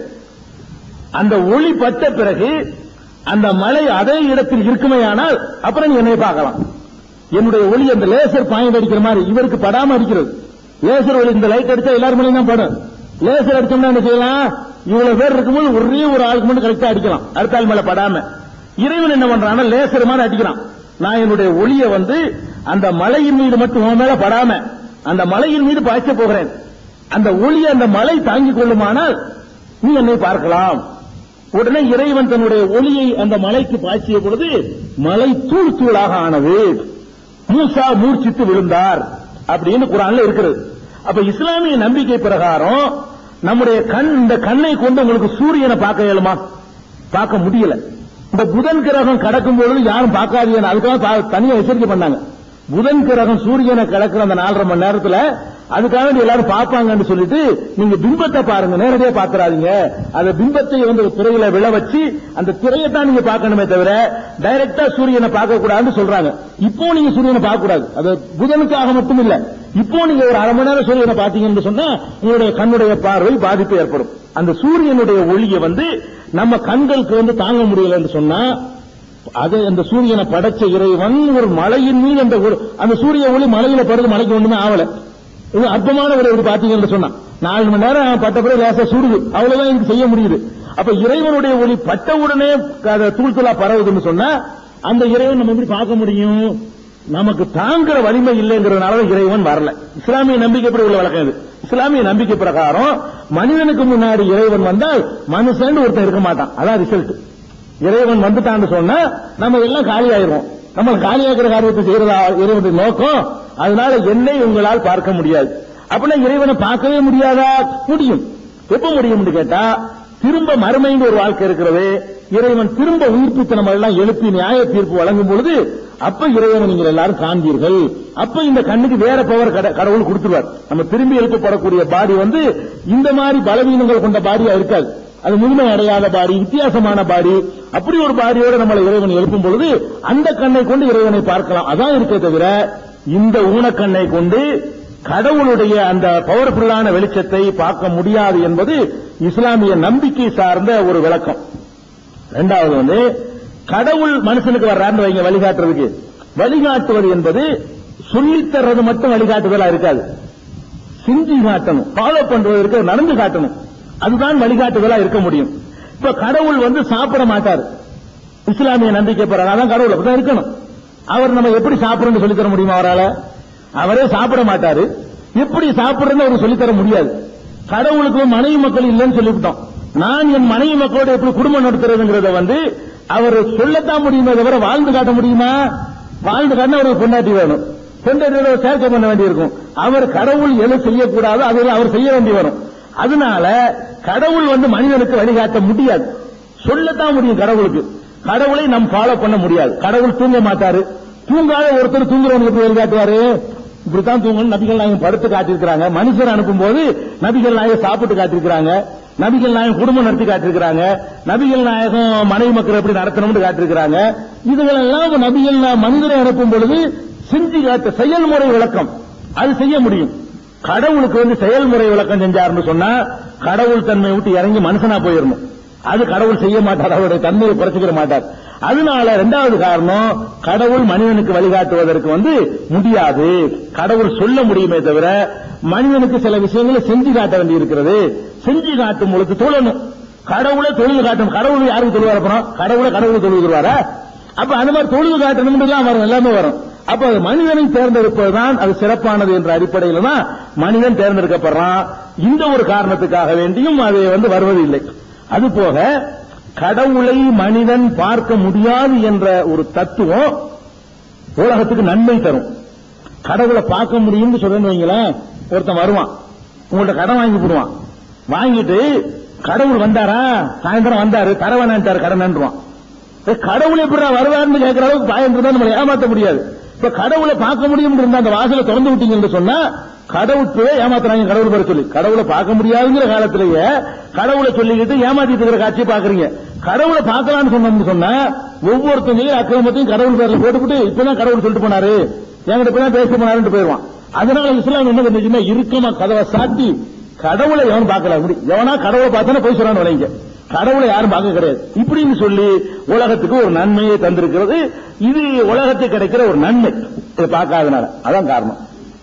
அந்த ஒளி பட்ட பிறகு அந்த மலை அதே இடத்தில் இருக்குமேயானால் அப்புறம் நீ என்னை பார்க்கலாம் என்னுடைய ஒளி அந்த லேசர் பாயிண்ட் அடிக்கிற மாதிரி இவருக்கு படாம அடிக்கிறது லேசர் ஒளி இந்த லைட் அடிச்சா எல்லாரும் மேலேயும் தான் படும் லேசர் அடிச்சோம்னா என்ன செய்யலாம் இவ்வளவு பேர் இருக்கும்போது ஒரே ஒரு ஆளுக்கு மட்டும் கரெக்டா அடிக்கலாம் அடுத்த ஆள் மேல படாம இறைவன் என்ன பண்றான் லேசர் மாதிரி அடிக்கிறான் நான் என்னுடைய ஒளியை வந்து அந்த மலையின் மீது மட்டும் உன் மேல படாம அந்த மலையின் மீது பாய்ச்ச போகிறேன் அந்த ஒளி அந்த மலை தாங்கிக் கொள்ளுமானால் நீ என்னை பார்க்கலாம் உடனே இறைவன் தன்னுடைய ஒளியை அந்த மலைக்கு பாய்ச்சிய பொழுது மலை தூள் தூளாக ஆனது மூசா மூர்ச்சித்து விழுந்தார் அப்படின்னு குரான்ல இருக்கிறது அப்ப இஸ்லாமிய நம்பிக்கை பிரகாரம் நம்முடைய கண் இந்த கண்ணை கொண்டு உங்களுக்கு சூரியனை பார்க்க இயலுமா பார்க்க முடியல இந்த புதன் கிரகம் கடக்கும் பொழுது யாரும் பார்க்காதீங்க அதுக்காக பா- தனியா எச்சரிக்கை பண்ணாங்க புதன் கிரகம் சூரியனை கடக்கிற அந்த நாலரை மணி நேரத்துல அதுக்காக வேண்டி எல்லாரும் பார்ப்பாங்கன்னு சொல்லிட்டு நீங்க பிம்பத்தை பாருங்க நேரடியா பாத்துறாதீங்க அந்த பிம்பத்தை வந்து ஒரு திரையில விழ வச்சு அந்த திரையை தான் நீங்க பார்க்கணுமே தவிர டைரக்டா சூரியனை பார்க்க கூடாதுன்னு சொல்றாங்க இப்போ நீங்க சூரியனை பார்க்க கூடாது அது புதனுக்காக மட்டும் இல்ல இப்போ நீங்க ஒரு அரை மணி நேரம் சூரியனை பார்த்தீங்கன்னு சொன்னா உங்களுடைய கண்ணுடைய பார்வை பாதிப்பு ஏற்படும் அந்த சூரியனுடைய ஒளியை வந்து நம்ம கண்களுக்கு வந்து தாங்க முடியலன்னு சொன்னா அது அந்த சூரியனை படைச்ச இறைவன் ஒரு மலையின் மீது அந்த ஒரு- அந்த சூரிய ஒளி மலையில படுது மலைக்கு ஒண்ணுமே ஆவல இது அற்பமான ஒரு இது பாத்தீங்கன்னு சொன்னா நாலு மணி நேரம் பட்ட பிறகு லேசா சுடுது அவ்வளவுதான் இதுக்கு செய்ய முடியுது அப்ப இறைவனுடைய ஒளி பட்ட உடனே அதை தூள் தூளா பரவுதுன்னு சொன்னா அந்த இறைவன் நம்ம எப்படி பார்க்க முடியும் நமக்கு தாங்குற வலிமை இல்லைங்கிறதுனால தான் இறைவன் வரல இஸ்லாமிய நம்பிக்கைப்படி உள்ள வழக்கம் இது இஸ்லாமிய நம்பிக்கை பிரகாரம் மனிதனுக்கு முன்னாடி இறைவன் வந்தால் மனுஷன் ஒருத்தன் இருக்க மாட்டான் அதான் ரிசல்ட் இறைவன் வந்துட்டான்னு சொன்னா நம்ம எல்லாம் காலியாயிருவோம் நம்ம காலியாக்குற காரியத்தை செய்யறதா இறைவனுடைய நோக்கம் அதனால என்னை உங்களால் பார்க்க முடியாது அப்படின்னா இறைவனை பார்க்கவே முடியாதா முடியும் எப்ப முடியும்னு கேட்டா திரும்ப மறுமைன்னு ஒரு வாழ்க்கை இருக்கிறது இறைவன் திரும்ப உயிர்ப்பித்து நம்ம எல்லாம் எழுப்பி நியாய தீர்ப்பு வழங்கும் பொழுது அப்ப இறைவனை நீங்கள் எல்லாரும் காண்பீர்கள் அப்ப இந்த கண்ணுக்கு வேற பவர் கடவுள் கொடுத்துருவார் நம்ம திரும்பி எழுப்பப்படக்கூடிய பாடி வந்து இந்த மாதிரி பலவீனங்கள் கொண்ட பாடியா இருக்காது அது முழுமை அடையாத பாடி வித்தியாசமான பாடி அப்படி ஒரு பாடியோட நம்மளை இறைவன் எழுப்பும் பொழுது அந்த கண்ணை கொண்டு இறைவனை பார்க்கலாம் அதான் இருக்கே தவிர இந்த ஊனக்கண்ணை கொண்டு கடவுளுடைய அந்த பவர்ஃபுல்லான வெளிச்சத்தை பார்க்க முடியாது என்பது இஸ்லாமிய நம்பிக்கை சார்ந்த ஒரு விளக்கம் ரெண்டாவது வந்து கடவுள் மனுஷனுக்கு வர்றாருன்னு வைங்க வழிகாட்டுறதுக்கு வழிகாட்டுவது என்பது சொல்லித் தர்றது மட்டும் வழிகாட்டுதலா இருக்காது செஞ்சு காட்டணும் ஃபாலோ பண்றதற்கு நடந்து காட்டணும் அதுதான் வழிகாட்டுதலா இருக்க முடியும் இப்ப கடவுள் வந்து சாப்பிட மாட்டார் இஸ்லாமிய நம்பிக்கை பெறார் அதான் கடவுள் அப்படிதான் இருக்கணும் அவர் நம்ம எப்படி சாப்பிடணும்னு சொல்லித் தர முடியுமா அவரால அவரே சாப்பிட மாட்டாரு எப்படி சாப்பிடுறதுன்னு அவருக்கு சொல்லித் தர முடியாது கடவுளுக்கு மனைவி மக்கள் இல்லைன்னு சொல்லிவிட்டோம் நான் என் மனைவி மக்களோட எப்படி குடும்பம் நடத்துறதுங்கிறத வந்து அவர் சொல்லத்தான் முடியுமே தவிர வாழ்ந்து காட்ட முடியுமா வாழ்ந்து காட்ட அவருக்கு பொண்டாட்டி வேணும் பொண்டாட்டியோட சேர்க்கை பண்ண வேண்டியிருக்கும் அவர் கடவுள் எது செய்யக்கூடாதோ அதை அவர் செய்ய வேண்டி வரும் அதனால கடவுள் வந்து மனிதனுக்கு வழிகாட்ட முடியாது சொல்லத்தான் முடியும் கடவுளுக்கு கடவுளை நாம் ஃபாலோ பண்ண முடியாது கடவுள் தூங்க மாட்டாரு தூங்காத ஒருத்தர் தூங்குறவனுக்கு எப்படி வழிகாட்டுவாரு இப்படித்தான் தூங்கணும் நபிகள் நாயகம் படுத்து காட்டியிருக்கிறாங்க மனுஷர் அனுப்பும்போது நபிகள் நாயகம் சாப்பிட்டு காட்டியிருக்கிறாங்க நபிகள் நாயகம் குடும்பம் நடத்தி காட்டியிருக்கிறாங்க நபிகள் நாயகம் மனைவி மக்கள் எப்படி நடத்தணும்னு காட்டியிருக்கிறாங்க இதுகளெல்லாம் நபிகள் நா- மனிதரை அனுப்பும் பொழுது செஞ்சு காட்ட செயல்முறை விளக்கம் அது செய்ய முடியும் கடவுளுக்கு வந்து செயல்முறை விளக்கம் செஞ்சாருன்னு சொன்னா கடவுள் தன்மை விட்டு இறங்கி மனுஷனா போயிடணும் அது கடவுள் செய்ய மாட்டார் அவருடைய தன்மையை குறைச்சிக்கிற மாட்டார் அதனால ரெண்டாவது காரணம் கடவுள் மனிதனுக்கு வழிகாட்டுவதற்கு வந்து முடியாது கடவுள் சொல்ல முடியுமே தவிர மனிதனுக்கு சில விஷயங்களை செஞ்சு காட்ட வேண்டி இருக்கிறது செஞ்சு காட்டும் பொழுது தொழணும் கடவுளை தொழுது காட்டணும் கடவுள் யாருக்கு தொழுவார் அப்புறம் கடவுளை கடவுளை தொழுதுருவாரா அப்ப அந்த மாதிரி தொழுது காட்டணும் தான் வரும் எல்லாமே வரும் அப்ப அது மனிதனை தேர்ந்தெடுப்பதுதான் அது சிறப்பானது என்ற அடிப்படையில தான் மனிதன் தேர்ந்தெடுக்கப்படுறான் இந்த ஒரு காரணத்துக்காக வேண்டியும் அது வந்து வருவதில்லை அது போக கடவுளை மனிதன் பார்க்க முடியாது என்ற ஒரு தத்துவம் உலகத்துக்கு நன்மை தரும் கடவுளை பார்க்க முடியும்னு சொல்றேன்னு வைங்களேன் ஒருத்தன் வருவான் உங்கள்ட்ட கடன் வாங்கி போடுவான் வாங்கிட்டு கடவுள் வந்தாரா சாயந்தரம் வந்தாரு தர வேணான்ட்டாரு கடன் நன்றுவான் கடவுள் எப்படி வருவாருன்னு கேட்கிற அளவுக்கு பாயம் இருந்தா நம்மளை ஏமாத்த முடியாது இப்ப கடவுளை பார்க்க முடியும் இருந்தா அந்த வாசலை திறந்து விட்டீங்கன்னு சொன்னா கடவுள் ஏமாத்துறாங்க கடவுள் பேர சொல்லி கடவுளை பார்க்க முடியாதுங்கிற காலத்திலேயே கடவுளை சொல்லிக்கிட்டு ஏமாத்திட்டு இருக்கிற காட்சியை பாக்குறீங்க கடவுளை பார்க்கலாம்னு சொன்னோம்னு சொன்னா ஒவ்வொருத்தங்களையும் அக்கிரமத்தையும் கடவுள் பேர்ல போட்டுவிட்டு இப்பதான் கடவுள் சொல்லிட்டு போனாரு என்கிட்ட இப்பதான் பேச போனாருன்னு போயிருவான் அதனால இஸ்லாம் என்ன பண்ணிச்சுன்னா இறுக்கமா கதவை சாத்தி கடவுளை எவன் பார்க்கல அப்படி எவனா கடவுளை பார்த்தானே போய் சொல்றான்னு விளைங்க கடவுளை யாரும் பார்க்க கிடையாது இப்படின்னு சொல்லி உலகத்துக்கு ஒரு நன்மையை தந்திருக்கிறது இது உலகத்துக்கு கிடைக்கிற ஒரு நன்மை இதை பார்க்காதனால அதான் காரணம்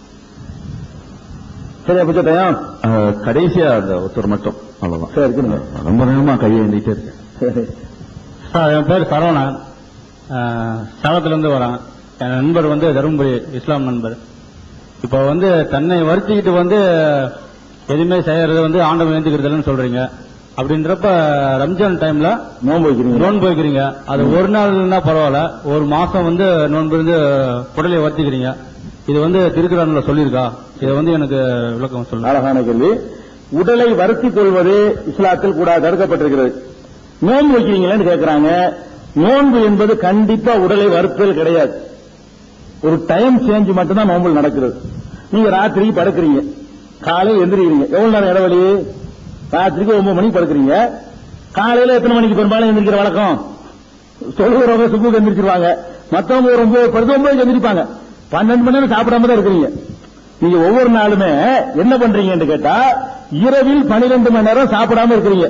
சரியா பிச்சையம் அஹ், கடைசியா அந்த ஒருத்தர் மட்டும் அவ்வளவுதான் சரி இருக்குங்க ரொம்ப நேரமா கையை எழுந்திட்டே இருக்கேன் சரி சார் என் பேர் சரவணன் அஹ், சேலத்திலிருந்து வரேன் என் நண்பர் வந்து தருமபுரி இஸ்லாம் நண்பர் இப்போ வந்து தன்னை வருத்திக்கிட்டு வந்து எதுவுமே செய்யறது வந்து ஆண்டவன் ஏந்துக்கிறதுலன்னு சொல்றீங்க அப்படின்றப்ப ரம்ஜான் டைம்ல நோன்பு வைக்கிறீங்க நோன்பு வைக்கிறீங்க அது ஒரு நாள்னா பரவாயில்ல ஒரு மாசம் வந்து நோன்பு இருந்து உடலை வருத்திக்கிறீங்க இது வந்து திருக்குறான்ல சொல்லியிருக்கா இதை வந்து எனக்கு விளக்கம் சொல்லுங்க அழகான கேள்வி உடலை வருத்திக் கொள்வது இஸ்லாத்தில் கூட தடுக்கப்பட்டிருக்கிறது நோன்பு வைக்கிறீங்களேன்னு கேட்கிறாங்க நோன்பு என்பது கண்டிப்பா உடலை வருத்தல் கிடையாது ஒரு டைம் சேஞ்ச் மட்டும்தான் நோன்பு நடக்கிறது நீங்க ராத்திரிக்கு படுக்கிறீங்க காலையில் எந்திரிக்கிறீங்க எவ்வளவு நேரம் இடைவெளி ராத்திரிக்கு ஒன்பது மணிக்கு படுக்கிறீங்க காலையில எத்தனை மணிக்கு பெரும்பாலும் எந்திரிக்கிற வழக்கம் தொழுகிறவங்க சுப்புக்கு எந்திரிச்சிருவாங்க மத்தவங்க ஒரு ஒன்பது பத்து ஒன்பது எந்திரிப்பாங்க பன்னெண்டு மணி நேரம் சாப்பிடாம தான் இருக்கிறீங்க நீங்க ஒவ்வொரு நாளுமே என்ன பண்றீங்கன்னு கேட்டா இரவில் பனிரெண்டு மணி நேரம் சாப்பிடாம இருக்கிறீங்க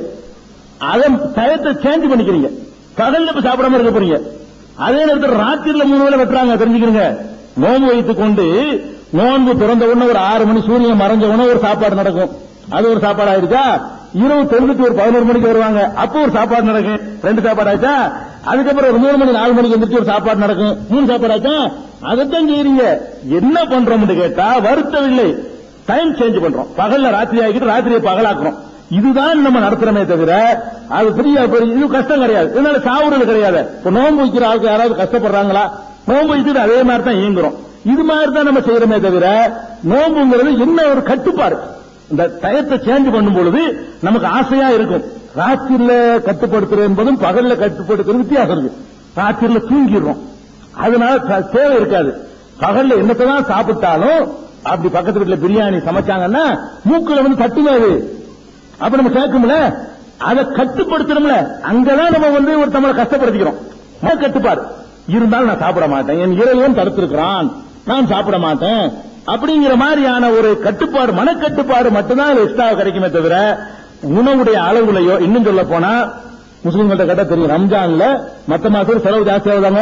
அதன் டயத்தை சேஞ்ச் பண்ணிக்கிறீங்க பகல்ல இப்ப சாப்பிடாம இருக்க போறீங்க அதே நேரத்தில் ராத்திரில மூணு வேளை வெட்டுறாங்க தெரிஞ்சுக்கிறீங்க நோன்பு வைத்துக் கொண்டு நோன்பு திறந்த உடனே ஒரு ஆறு மணி சூரியன் மறைஞ்ச உடனே ஒரு சாப்பாடு நடக்கும் அது ஒரு சாப்பாடு ஆயிடுச்சா இரவு தொழுதுட்டு ஒரு பதினோரு மணிக்கு வருவாங்க அப்போ ஒரு சாப்பாடு நடக்கும் ரெண்டு சாப்பாடு ஆச்சா அதுக்கப்புறம் ஒரு மூணு மணி நாலு மணிக்கு எந்திரிச்சு ஒரு சாப்பாடு நடக்கும் மூணு சாப்பாடு ஆச்சா அதைத்தான் செய்றீங்க என்ன பண்றோம்னு கேட்டா வருத்தவில்லை டைம் சேஞ்ச் பண்றோம் பகல்ல ராத்திரி ஆகிட்டு ராத்திரியை பகலாக்குறோம் இதுதான் நம்ம நடத்துறோமே தவிர அது பெரிய பெரிய இது கஷ்டம் கிடையாது இதனால சாவுறது கிடையாது இப்ப நோன்பு வைக்கிற ஆளுக்கு யாராவது கஷ்டப்படுறாங்களா நோன்பு வைத்துட்டு அதே மாதிரி தான் இயங்குறோம் இது மாதிரி தான் நம்ம செய்யறோமே தவிர நோன்புங்கிறது என்ன ஒரு கட்டுப்பாடு இந்த டயத்தை சேஞ்ச் பண்ணும் பொழுது நமக்கு ஆசையா இருக்கும் ராத்திரில கட்டுப்படுத்துறது என்பதும் பகல்ல கட்டுப்படுத்துறது வித்தியாசம் இருக்கு ராத்திரில தூங்கிடுறோம் அதனால த- தேவை இருக்காது பகல்ல என்னத்தான் சாப்பிட்டாலும் அப்படி பக்கத்து வீட்டுல பிரியாணி சமைச்சாங்கன்னா மூக்குல வந்து தட்டுவாது அப்ப நம்ம கேட்கும்ல அதை கட்டுப்படுத்தணும்ல அங்கதான் நம்ம வந்து ஒரு நம்மளை கஷ்டப்படுத்திக்கிறோம் மன கட்டுப்பாடு இருந்தாலும் நான் சாப்பிட மாட்டேன் என் இறைவன் தடுத்திருக்கிறான் நான் சாப்பிட மாட்டேன் அப்படிங்கிற மாதிரியான ஒரு கட்டுப்பாடு மனக்கட்டுப்பாடு மட்டும்தான் எக்ஸ்ட்ரா கிடைக்குமே தவிர உணவுடைய அளவுலையோ இன்னும் சொல்ல போனா முஸ்லீம்கள்ட்ட கேட்டா தெரியும் ரம்ஜான்ல மத்த மாசம் செலவு ஜாஸ்தி ஆகுதாங்க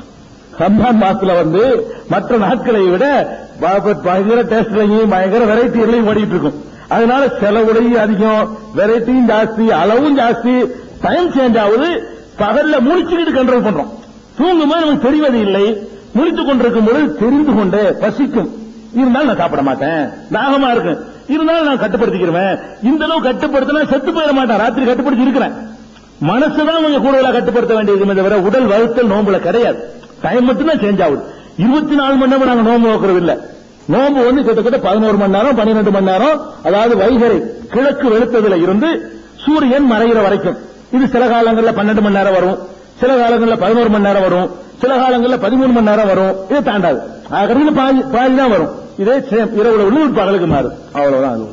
ரம்ஜான் மாசத்துல வந்து மற்ற நாட்களை விட ப- பயங்கர டேஸ்ட்லையும் பயங்கர வெரைட்டிகளையும் ஓடிட்டு இருக்கும் அதனால செலவுலையும் அதிகம் வெரைட்டியும் ஜாஸ்தி அளவும் ஜாஸ்தி டைம் சேஞ்ச் ஆகுது பகல்ல முழிச்சுக்கிட்டு கண்ட்ரோல் பண்றோம் தூங்கும்போது நமக்கு தெரிவது இல்லை முழித்துக் கொண்டிருக்கும் பொழுது தெரிந்து கொண்டு பசிக்கும் இருந்தாலும் நான் சாப்பிட மாட்டேன் தாகமா இருக்கு இருந்தாலும் நான் கட்டுப்படுத்திக்கிறேன் இந்த அளவு கட்டுப்படுத்தினா செத்து போயிட மாட்டேன் ராத்திரி கட்டுப்படுத்தி இருக்கிறேன் மனசுதான் கொஞ்சம் கூடுதலா கட்டுப்படுத்த வேண்டியது தவிர உடல் வகுத்தல் நோம்புல கிடையாது டைம் மட்டும் தான் சேஞ்ச் ஆகுது இருபத்தி நாலு மணி நேரம் நாங்க நோம்பு நோக்கிறது இல்ல நோம்பு வந்து கிட்டத்தட்ட பதினோரு மணி நேரம் பன்னிரெண்டு மணி நேரம் அதாவது வைகரை கிழக்கு வெளுத்ததுல இருந்து சூரியன் மறைகிற வரைக்கும் இது சில காலங்கள்ல பன்னெண்டு மணி நேரம் வரும் சில காலங்கள்ல பதினோரு மணி நேரம் வரும் சில காலங்கள்ல பதிமூணு மணி நேரம் வரும் இது தாண்டாது கடைசியில பாதி பாதி தான் வரும் இதே same இரவுல உள்ள ஒரு பகலுக்கு மாறும் அவ்வளவுதான் அது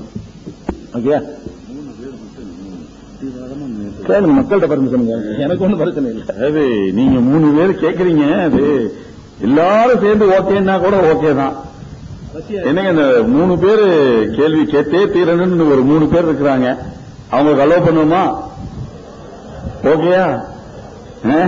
ஓகே கேளுங்க மக்கள்கிட்ட பர்மிஷன் எனக்கு ஒண்ணும் பிரச்சனை இல்லை அதாவது நீங்க மூணு பேர் கேக்குறீங்க அது எல்லாரும் சேர்ந்து ஓகேன்னா கூட ஓகே தான் என்னங்க இந்த மூணு பேர் கேள்வி கேட்டே தீரணும்னு ஒரு மூணு பேர் இருக்கிறாங்க அவங்களுக்கு அலோவ் பண்ணுவோமா ஓகேயா ஆ?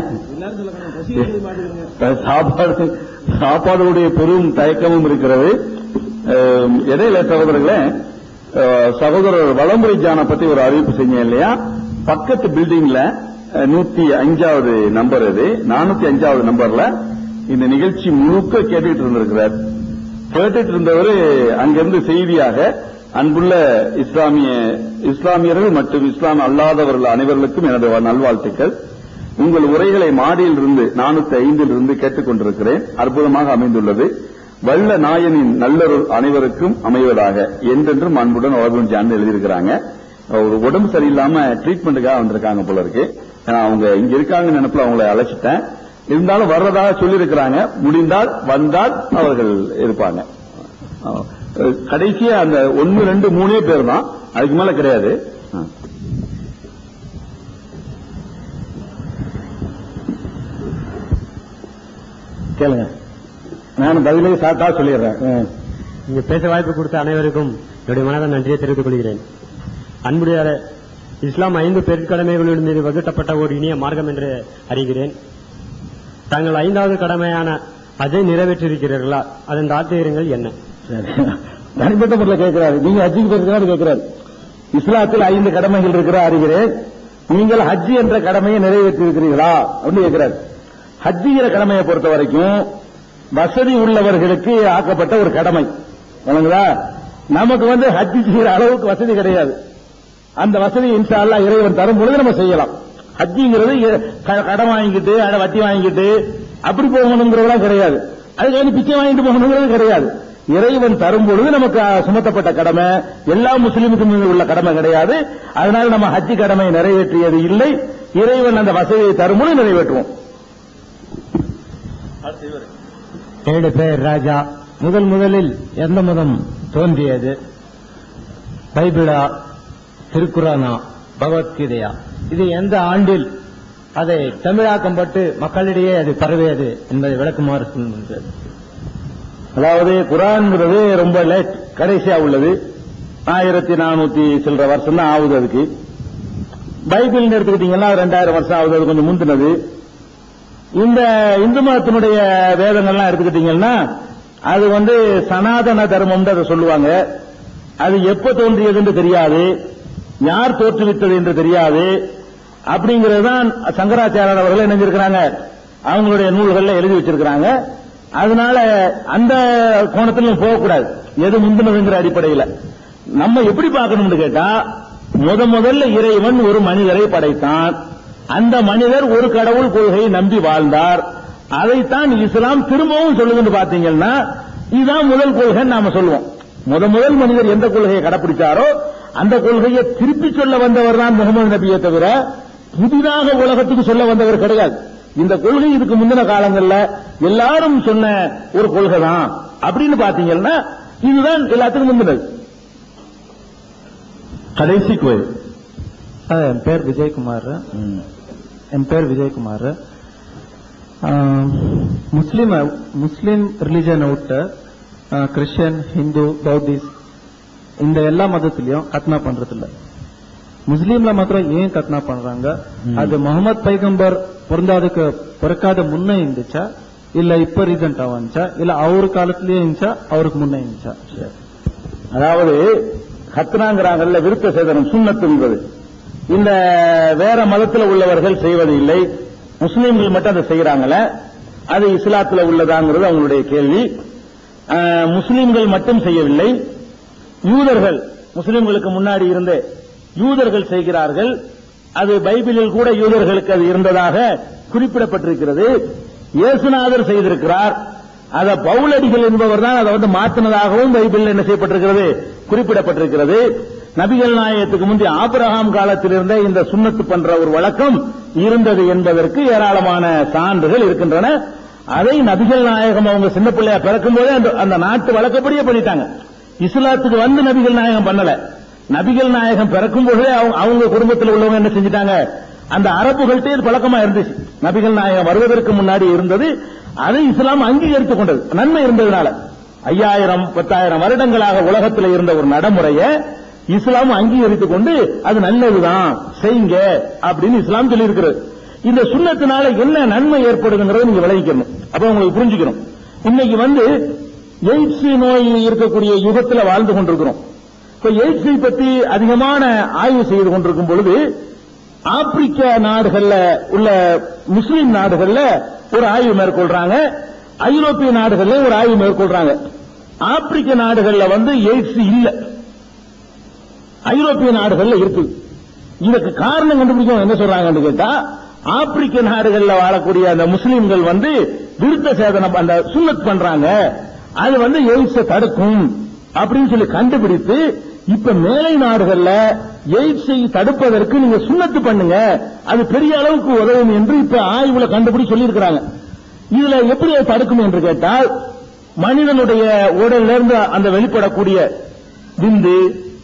சாப்பாடு சாப்பாடுடைய பெரும் தயக்கமும் இருக்கிறது அஹ், இடையில சகோதரர்களே அஹ், சகோதரர் வளமுறை ஜானை பத்தி ஒரு அறிவிப்பு செஞ்சேன் இல்லையா பக்கத்து பில்டிங்ல அஹ், நூத்தி அஞ்சாவது நம்பர் இது நானூத்தி அஞ்சாவது நம்பர்ல இந்த நிகழ்ச்சி முழுக்க கேட்டுட்டு இருந்திருக்கிறார் கேட்டுட்டு இருந்தவர் அங்கிருந்து செய்தியாக அன்புள்ள இஸ்லாமிய இஸ்லாமியர்கள் மற்றும் இஸ்லாம் அல்லாதவர்கள் அனைவர்களுக்கும் எனது நல்வாழ்த்துக்கள் உங்கள் உரைகளை மாடியில் இருந்து நானூத்தி ஐந்தில் இருந்து கேட்டுக்கொண்டிருக்கிறேன் அற்புதமாக அமைந்துள்ளது வல்ல நாயனின் நல்லருள் அனைவருக்கும் அமைவதாக என்றென்றும் அன்புடன் வளர்வும் ஜான் எழுதியிருக்கிறாங்க ஒரு உடம்பு சரியில்லாம ட்ரீட்மெண்ட்டுக்காக வந்திருக்காங்க போல இருக்கு நான் அவங்க இங்க இருக்காங்கன்னு நினைப்புல அவங்களை அழைச்சிட்டேன் இருந்தாலும் வர்றதாக சொல்லியிருக்கிறாங்க முடிந்தால் வந்தால் அவர்கள் இருப்பாங்க அஹ் கடைசியா அந்த ஒன்னு ரெண்டு மூணே பேர் தான் அதுக்கு மேல கிடையாது அஹ். கேளுங்க நான் பதிலே சாட்டா சொல்லிடுறேன் ம். இங்க பேச வாய்ப்பு கொடுத்த அனைவருக்கும் என்னுடைய மனத நன்றியை தெரிவித்துக் கொள்கிறேன் அன்புடைய இஸ்லாம் ஐந்து பெருங்கடமைகளின் மீது வகுக்கப்பட்ட ஒரு இனிய மார்க்கம் என்று அறிகிறேன் தாங்கள் ஐந்தாவது கடமையான அதை நிறைவேற்றியிருக்கிறீர்களா அதன் தாத்தியங்கள் என்ன சரி. தனிப்பட்ட முறையில் கேட்கிறாரு நீங்க ஹஜ்ஜுக்கு போயிருக்கிறாரு கேட்கிறாரு இஸ்லாத்தில் ஐந்து கடமைகள் இருக்கிற அறிகிறேன் நீங்கள் ஹஜ் என்ற கடமையை நிறைவேற்றி இருக்கிறீர்களா அப்படின்னு கேட்கிறாரு ஹஜ்ஜிங்கிற கடமையை பொறுத்த வரைக்கும் வசதி உள்ளவர்களுக்கு ஆக்கப்பட்ட ஒரு கடமை வணங்குதா நமக்கு வந்து ஹஜ் செய்கிற அளவுக்கு வசதி கிடையாது அந்த வசதி இன்ஷா அல்லாஹ் இறைவன் தரும் பொழுது நம்ம செய்யலாம் ஹஜ்ஜிங்கிறது எ- க- கடன் வாங்கிக்கிட்டு அட வட்டி வாங்கிக்கிட்டு அப்படி போகணுங்கிறதெல்லாம் கிடையாது அதுக்காக பிச்சை வாங்கிட்டு போகணுங்கிறது கிடையாது இறைவன் தரும் பொழுது நமக்கு அஹ், சுமத்தப்பட்ட கடமை எல்லா முஸ்லிமுக்கும் மீது உள்ள கடமை கிடையாது அதனால நம்ம ஹஜ்ஜி கடமை நிறைவேற்றியது இல்லை இறைவன் அந்த வசதியை தரும் பொழுது நிறைவேற்றுவோம் என்னுடைய பெயர் ராஜா முதல் முதலில் எந்த மதம் தோன்றியது பைபிளா திருக்குறானா பகவத்கீதையா இது எந்த ஆண்டில் அதை தமிழாக்கம் பட்டு மக்களிடையே அது பரவியது என்பதை விளக்குமாறு சொல்லுங்கள் அதாவது குரான்ங்கிறது ரொம்ப லேட் கடைசியா உள்ளது ஆயிரத்தி நானூத்தி சில்லற வருஷம் தான் ஆகுது அதுக்கு பைபிள்னு எடுத்துக்கிட்டீங்கன்னா ரெண்டாயிரம் வருஷம் ஆகுது அது கொஞ்சம் முந்தினது இந்த இந்து மதத்தினுடைய வேதங்கள்லாம் எடுத்துக்கிட்டீங்கன்னா அது வந்து சனாதன தர்மம்னு அதை சொல்லுவாங்க அது எப்ப தோன்றியது என்று தெரியாது யார் தோற்றுவித்தது என்று தெரியாது அப்படிங்கிறது தான் சங்கராச்சாரியர் அவர்கள் இணைஞ்சிருக்கிறாங்க அவங்களுடைய நூல்கள்ல எழுதி வச்சிருக்கிறாங்க அதனால அந்த கோணத்தில் போகக்கூடாது எது முந்தினதுங்கிற அடிப்படையில் நம்ம எப்படி பார்க்கணும்னு கேட்டா முத முதல்ல இறைவன் ஒரு மனிதரை படைத்தான் அந்த மனிதர் ஒரு கடவுள் கொள்கையை நம்பி வாழ்ந்தார் அதைத்தான் இஸ்லாம் திரும்பவும் சொல்லுதுன்னு பாத்தீங்கன்னா இதுதான் முதல் கொள்கைன்னு நாம சொல்லுவோம் முத முதல் மனிதர் எந்த கொள்கையை கடைபிடிச்சாரோ அந்த கொள்கையை திருப்பி சொல்ல வந்தவர் தான் முகமது நபியை தவிர புதிதாக உலகத்துக்கு சொல்ல வந்தவர் கிடையாது இந்த கொள்கை இதுக்கு முந்தின காலங்கள்ல எல்லாரும் சொன்ன ஒரு கொள்கை தான் அப்படின்னு பாத்தீங்கன்னா இதுதான் எல்லாத்துக்கும் முந்தினது கடைசி கோயில் சார் என் பேர் விஜயகுமார் என் பேர் விஜயகுமார் முஸ்லீம் முஸ்லீம் ரிலிஜனை விட்டு கிறிஸ்டியன் ஹிந்து பௌத்திஸ்ட் இந்த எல்லா மதத்திலையும் கத்னா பண்றது இல்ல முஸ்லீம்ல மாத்திரம் ஏன் கத்னா பண்றாங்க அது முகமது பைகம்பர் பிறந்தாதுக்கு பிறக்காத முன்ன இருந்துச்சா இல்ல இப்ப ரீசெண்டா வந்துச்சா இல்ல அவர் காலத்திலேயே இருந்துச்சா அவருக்கு முன்ன இருந்துச்சா அதாவது ஹத்னாங்கிறாங்கல்ல விருத்த சேதனம் சுண்ணத்துங்கிறது இந்த வேற மதத்தில் உள்ளவர்கள் செய்வது இல்லை முஸ்லீம்கள் மட்டும் அதை செய்யறாங்கல்ல அது இஸ்லாத்துல உள்ளதாங்கிறது அவங்களுடைய கேள்வி ஆஹ், முஸ்லீம்கள் மட்டும் செய்யவில்லை யூதர்கள் முஸ்லீம்களுக்கு முன்னாடி இருந்த யூதர்கள் செய்கிறார்கள் அது பைபிளில் கூட யூதர்களுக்கு அது இருந்ததாக குறிப்பிடப்பட்டிருக்கிறது இயேசுநாதர் செய்திருக்கிறார் அத பவுலடிகள் என்பவர் தான் அதை வந்து மாற்றினதாகவும் பைபிளில் என்ன செய்யப்பட்டிருக்கிறது குறிப்பிடப்பட்டிருக்கிறது நபிகள் நாயகத்துக்கு முந்தைய ஆபிரகாம் காலத்தில் இருந்த இந்த சுண்ணத்து பண்ற ஒரு வழக்கம் இருந்தது என்பதற்கு ஏராளமான சான்றுகள் இருக்கின்றன அதை நபிகள் நாயகம் அவங்க சின்ன பிள்ளையா பிறக்கும் போதே அந்த- அந்த நாட்டு வழக்கப்படியே பண்ணிட்டாங்க இஸ்லாத்துக்கு வந்து நபிகள் நாயகம் பண்ணல நபிகள் நாயகம் பிறக்கும் போதே அவங்க- அவங்க குடும்பத்தில் உள்ளவங்க என்ன செஞ்சிட்டாங்க அந்த அரபுகள்கிட்ட இது பழக்கமா இருந்துச்சு நபிகள் நாயகம் வருவதற்கு முன்னாடி இருந்தது அதை இஸ்லாம் அங்கீகரித்துக் கொண்டது நன்மை இருந்ததுனால ஐயாயிரம் பத்தாயிரம் வருடங்களாக உலகத்தில் இருந்த ஒரு நடைமுறையை இஸ்லாம் அங்கீகரித்துக் கொண்டு அது நல்லதுதான் செய்யுங்க அப்படின்னு இஸ்லாம் சொல்லி இருக்கிறது இந்த சுண்ணத்தினால என்ன நன்மை ஏற்படுதுங்கிறத நீங்க விளைவிக்கணும் அப்ப உங்களுக்கு புரிஞ்சுக்கணும் இன்னைக்கு வந்து எய்ட்ஸ் நோய் இருக்கக்கூடிய யுகத்துல வாழ்ந்து கொண்டிருக்கிறோம் இப்ப எய்ட்ஸை பத்தி அதிகமான ஆய்வு செய்து கொண்டிருக்கும் பொழுது ஆப்பிரிக்க நாடுகள்ல உள்ள முஸ்லிம் நாடுகள்ல ஒரு ஆய்வு மேற்கொள்றாங்க ஐரோப்பிய நாடுகள்ல ஒரு ஆய்வு மேற்கொள்றாங்க ஆப்பிரிக்க நாடுகள்ல வந்து எய்ட்ஸ் இல்ல ஐரோப்பிய நாடுகள்ல இருக்குது இதுக்கு காரணம் கண்டுபிடிக்கும் என்ன சொல்றாங்கன்னு கேட்டா ஆப்பிரிக்க நாடுகள்ல வாழக்கூடிய அந்த முஸ்லிம்கள் வந்து விருத்த சேதனம் அந்த சுண்ணத் பண்றாங்க அது வந்து எய்ட்ஸை தடுக்கும் அப்படின்னு சொல்லி கண்டுபிடித்து இப்ப மேலை நாடுகள்ல எய்ட்ஸை தடுப்பதற்கு நீங்க சுண்ணத்து பண்ணுங்க அது பெரிய அளவுக்கு உதவும் என்று இப்ப ஆய்வுல கண்டுபிடி சொல்லியிருக்கிறாங்க இதுல எப்படி அதை தடுக்கும் என்று கேட்டால் மனிதனுடைய உடல்ல இருந்து அந்த வெளிப்படக்கூடிய விந்து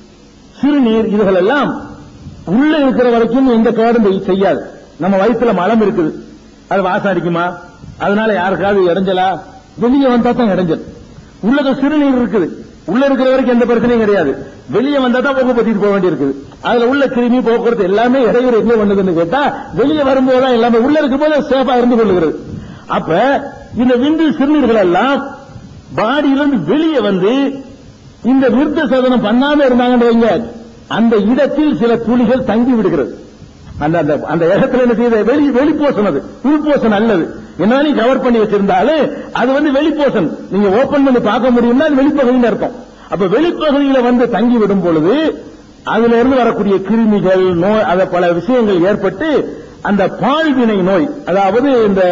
சிறுநீர் இதுகள் எல்லாம் உள்ள இருக்கிற வரைக்கும் எந்த கேடும் செய்யாது நம்ம வயிற்றுல மலம் இருக்குது அது வாசம் அடிக்குமா அதனால யாருக்காவது இடைஞ்சலா வெளியே வந்தா தான் இடைஞ்சல் உள்ளத சிறுநீர் இருக்குது உள்ள இருக்கிற வரைக்கும் எந்த பிரச்சனையும் கிடையாது வெளியே வந்தா தான் போக்கு பத்திட்டு போக வேண்டியிருக்குது அதுல உள்ள கிருமி போக்குவரத்து எல்லாமே இடையூறு எங்க பண்ணுதுன்னு கேட்டா வெளியே வரும்போது தான் எல்லாமே உள்ள இருக்கும் போது சேஃபா இருந்து கொள்ளுகிறது அப்ப இந்த விந்து சிறுநீர்கள் எல்லாம் பாடியிலிருந்து வெளியே வந்து இந்த விருத்த சேதனம் பண்ணாம இருந்தாங்கன்னு வைங்க அந்த இடத்தில் சில துளிகள் தங்கி விடுகிறது அந்த அந்த அந்த இடத்துல என்ன செய்யுது வெளி வெளிப்போசன் அது உள்போசன் அல்லது என்ன நீ கவர் பண்ணி வச்சிருந்தாலும் அது வந்து வெளிப்போசன் நீங்க ஓபன் பண்ணி பார்க்க முடியும்னா அது வெளிப்பகுதின்னு அர்த்தம் அப்ப வெளிப்பகுதியில வந்து தங்கி விடும் பொழுது அதுல இருந்து வரக்கூடிய கிருமிகள் நோய் அத பல விஷயங்கள் ஏற்பட்டு அந்த பால்வினை நோய் அதாவது இந்த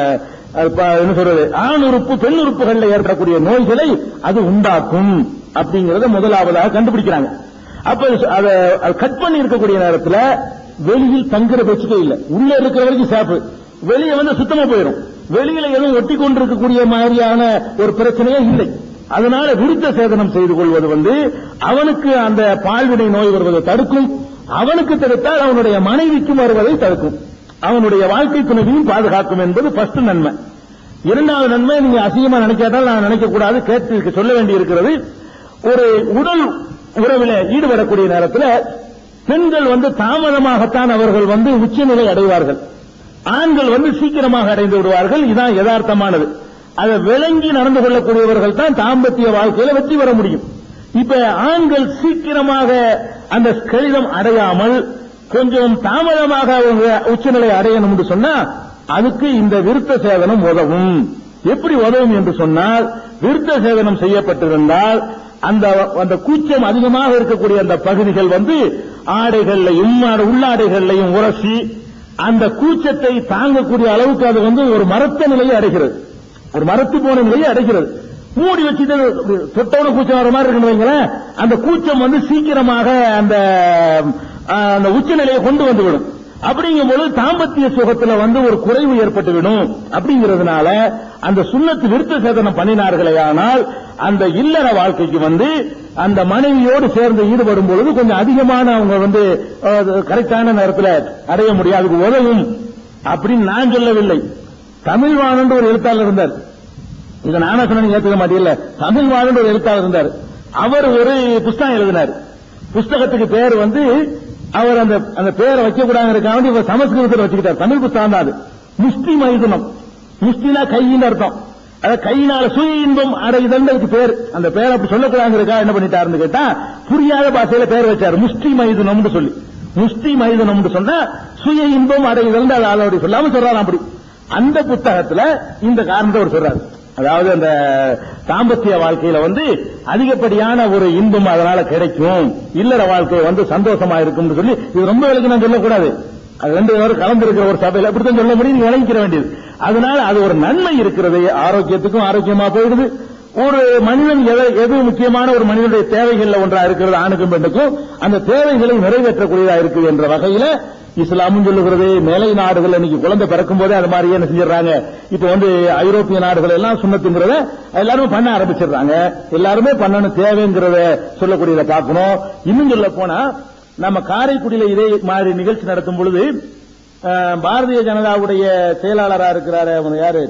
அது ப- என்ன சொல்றது ஆண் உறுப்பு பெண் உறுப்புகள்ல ஏற்படக்கூடிய நோய்களை அது உண்டாக்கும் அப்படிங்கறத முதலாவதாக கண்டுபிடிக்கிறாங்க அப்ப அதை கட் பண்ணி இருக்கக்கூடிய நேரத்துல வெளியில் தங்குற பிரச்சனை இல்ல உள்ள இருக்கிற வரைக்கும் சேஃப் வெளியே வந்து சுத்தமா போயிடும் வெளியில எதுவும் ஒட்டி கொண்டிருக்கக்கூடிய மாதிரியான ஒரு பிரச்சனையே இல்லை அதனால விருத்த சேதனம் செய்து கொள்வது வந்து அவனுக்கு அந்த பால்வினை நோய் வருவதை தடுக்கும் அவனுக்கு தடுத்தால் அவனுடைய மனைவிக்கும் வருவதை தடுக்கும் அவனுடைய வாழ்க்கை துணைவியும் பாதுகாக்கும் என்பது ஃபர்ஸ்ட் நன்மை இரண்டாவது நன்மை நீங்க அசிங்கமா நினைக்காதால் நான் நினைக்க கூடாது கேட்டு சொல்ல வேண்டி இருக்கிறது ஒரு உடல் உறவில ஈடுபடக்கூடிய நேரத்தில் பெண்கள் வந்து தாமதமாகத்தான் அவர்கள் வந்து உச்சநிலை அடைவார்கள் ஆண்கள் வந்து சீக்கிரமாக அடைந்து விடுவார்கள் இதான் யதார்த்தமானது அதை விளங்கி நடந்து கொள்ளக்கூடியவர்கள் தான் தாம்பத்திய வாழ்க்கையில வெற்றி பெற முடியும் இப்ப ஆண்கள் சீக்கிரமாக அந்த கடிதம் அடையாமல் கொஞ்சம் தாமதமாக அவங்க உச்சநிலை அடையணும் என்று சொன்னா அதுக்கு இந்த விருத்த சேதனம் உதவும் எப்படி உதவும் என்று சொன்னால் விருத்த சேதனம் செய்யப்பட்டிருந்தால் அந்த அந்த கூச்சம் அதிகமாக இருக்கக்கூடிய அந்த பகுதிகள் வந்து ஆடைகள்லையும் உள்ளாடைகள்லையும் உரசி அந்த கூச்சத்தை தாங்கக்கூடிய அளவுக்கு அது வந்து ஒரு மரத்த நிலையை அடைகிறது ஒரு மரத்து போன நிலையை அடைகிறது மூடி வச்சுட்டு தொட்டோட கூச்சம் வர மாதிரி இருக்குன்னு வைங்களேன் அந்த கூச்சம் வந்து சீக்கிரமாக அந்த அஹ், அந்த உச்சநிலையை கொண்டு வந்து விடும் அப்படிங்கும்போது தாம்பத்திய சுகத்துல வந்து ஒரு குறைவு ஏற்பட்டுவிடும் அப்படிங்கிறதுனால அந்த சுண்ணத்து விருத்த சேதனம் பண்ணினார்களே ஆனால் அந்த இல்லற வாழ்க்கைக்கு வந்து அந்த மனைவியோடு சேர்ந்து ஈடுபடும் பொழுது கொஞ்சம் அதிகமான அவங்க வந்து கரெக்டான நேரத்தில் அடைய முடியும் அதுக்கு உதவும் அப்படின்னு நான் சொல்லவில்லை தமிழ்வாணன் ஒரு எழுத்தாளர் இருந்தார் இதை நானா சொன்ன ஏத்துக்க மாட்டீங்கல்ல தமிழ்வாணன் ஒரு எழுத்தாளர் இருந்தார் அவர் ஒரு புஸ்தகம் எழுதினார் புஸ்தகத்துக்கு பேர் வந்து அவர் அந்த அந்த பேரை வைக்க கூடாதுக்காக இவர் சமஸ்கிருதத்தில் வச்சுக்கிட்டார் தமிழ் புஸ்தகம் தான் அது முஸ்தி மைதுனம் முஸ்தினா கையின்னு அர்த்தம் அதாவது கையினால சுய இன்பம் அடைதல் அதுக்கு பேர் அந்த பேர் அப்படி சொல்லக்கூடாதுங்கிறதுக்காக என்ன பண்ணிட்டாருன்னு கேட்டா புரியாத பாஷையில பேர் வச்சாரு முஸ்தி மைதுனம்னு சொல்லி முஸ்தி மைதுனம்னு சொன்னா சுய இன்பம் அடைதல் அது அதோட சொல்லாம சொல்றாராம் அப்படி அந்த புத்தகத்துல இந்த காரணத்தை அவர் சொல்றாரு அதாவது அந்த தாம்பத்திய வாழ்க்கையில வந்து அதிகப்படியான ஒரு இன்பம் அதனால கிடைக்கும் இல்லற வாழ்க்கை வந்து சந்தோஷமா இருக்கும்னு சொல்லி இது ரொம்ப விலைக்கு நான் சொல்லக்கூடாது அது ரெண்டு பேரும் கலந்திருக்கிற ஒரு சபையில அப்படித்தான் சொல்ல முடியும் நீங்க விளங்கிக்கிற வேண்டியது அதனால அது ஒரு நன்மை இருக்கிறது ஆரோக்கியத்துக்கும் ஆரோக்கியமா போயிடுது ஒரு மனிதன் எதை- எது முக்கியமான ஒரு மனிதனுடைய தேவைகள்ல ஒன்றா இருக்கிறது ஆணுக்கும் பெண்ணுக்கும் அந்த தேவைகளை நிறைவேற்றக்கூடியதா இருக்குது என்ற வகையில இஸ்லாமும் சொல்லுகிறது மேலை நாடுகள் இன்னைக்கு குழந்தை பிறக்கும் போதே அது மாதிரி என்ன செஞ்சிடறாங்க இப்ப வந்து ஐரோப்பிய நாடுகள் எல்லாம் சுண்ணத்துங்கிறத எல்லாருமே பண்ண ஆரம்பிச்சிடுறாங்க எல்லாருமே பண்ணணும் தேவைங்கிறத சொல்லக்கூடியதை பார்க்கணும் இன்னும் சொல்ல போனா நம்ம காரைக்குடியில இதே மாதிரி நிகழ்ச்சி நடத்தும் பொழுது அஹ், பாரதிய ஜனதாவுடைய செயலாளரா இருக்கிறாரு அவங்க யாரு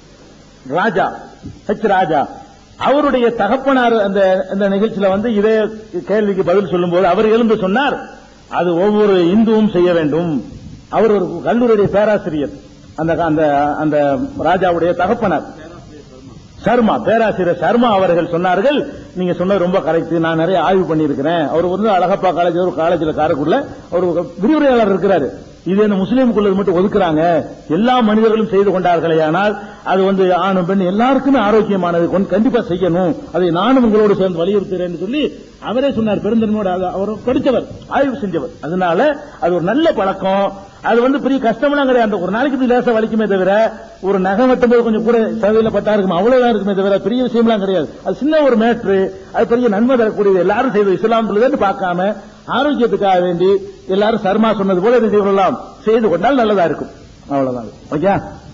ராஜா ஹெச் ராஜா அவருடைய தகப்பனார் அந்த அந்த நிகழ்ச்சியில வந்து இதே கேள்விக்கு பதில் சொல்லும்போது அவர் எழுந்து சொன்னார் அது ஒவ்வொரு இந்துவும் செய்ய வேண்டும் அவர் ஒரு கல்லூரியுடைய பேராசிரியர் அந்த அந்த அந்த ராஜாவுடைய தகப்பனார் சர்மா பேராசிரியர் சர்மா அவர்கள் சொன்னார்கள் நீங்க சொன்னது ரொம்ப கரெக்ட் நான் நிறைய ஆய்வு பண்ணியிருக்கிறேன் அவர் வந்து அழகப்பா காலேஜ் ஒரு காலேஜில் காரக்குள்ள ஒரு விரிவுரையாளர் இருக்கிறாரு இது என்ன முஸ்லீமுக்குள்ள மட்டும் ஒதுக்குறாங்க எல்லா மனிதர்களும் செய்து கொண்டார்களே ஆனால் அது வந்து ஆணும் பெண் எல்லாருக்குமே ஆரோக்கியமானது கொண்டு- கண்டிப்பா செய்யணும் அதை நானும் உங்களோடு சேர்ந்து வலியுறுத்துறேன்னு சொல்லி அவரே சொன்னார் பெருந்தன்மையோட அது அவர் படித்தவர் ஆய்வு செஞ்சவர் அதனால அது ஒரு நல்ல பழக்கம் அது வந்து பெரிய கஷ்டம்லாம் கிடையாது அந்த ஒரு நாளைக்கு இப்படி லேசா வலிக்குமே தவிர ஒரு நகம் வெட்டும்போது கொஞ்சம் கூட சதையில பட்டா இருக்கும் அவ்வளவுதான் இருக்குமே தவிர பெரிய விஷயம்லாம் கிடையாது அது சின்ன ஒரு மேட்ரு அது பெரிய நன்மை தரக்கூடியது எல்லாரும் செய்வது இஸ்லாம்ன்றதுன்னு பார்க்காம ஆரோக்கியத்துக்காக வேண்டி எல்லாரும் சர்மா சொன்னது போல இதை செய்து கொள்ளலாம் செய்து கொண்டால் நல்லதா இருக்கும் அவ்வளவுதான் ஓகே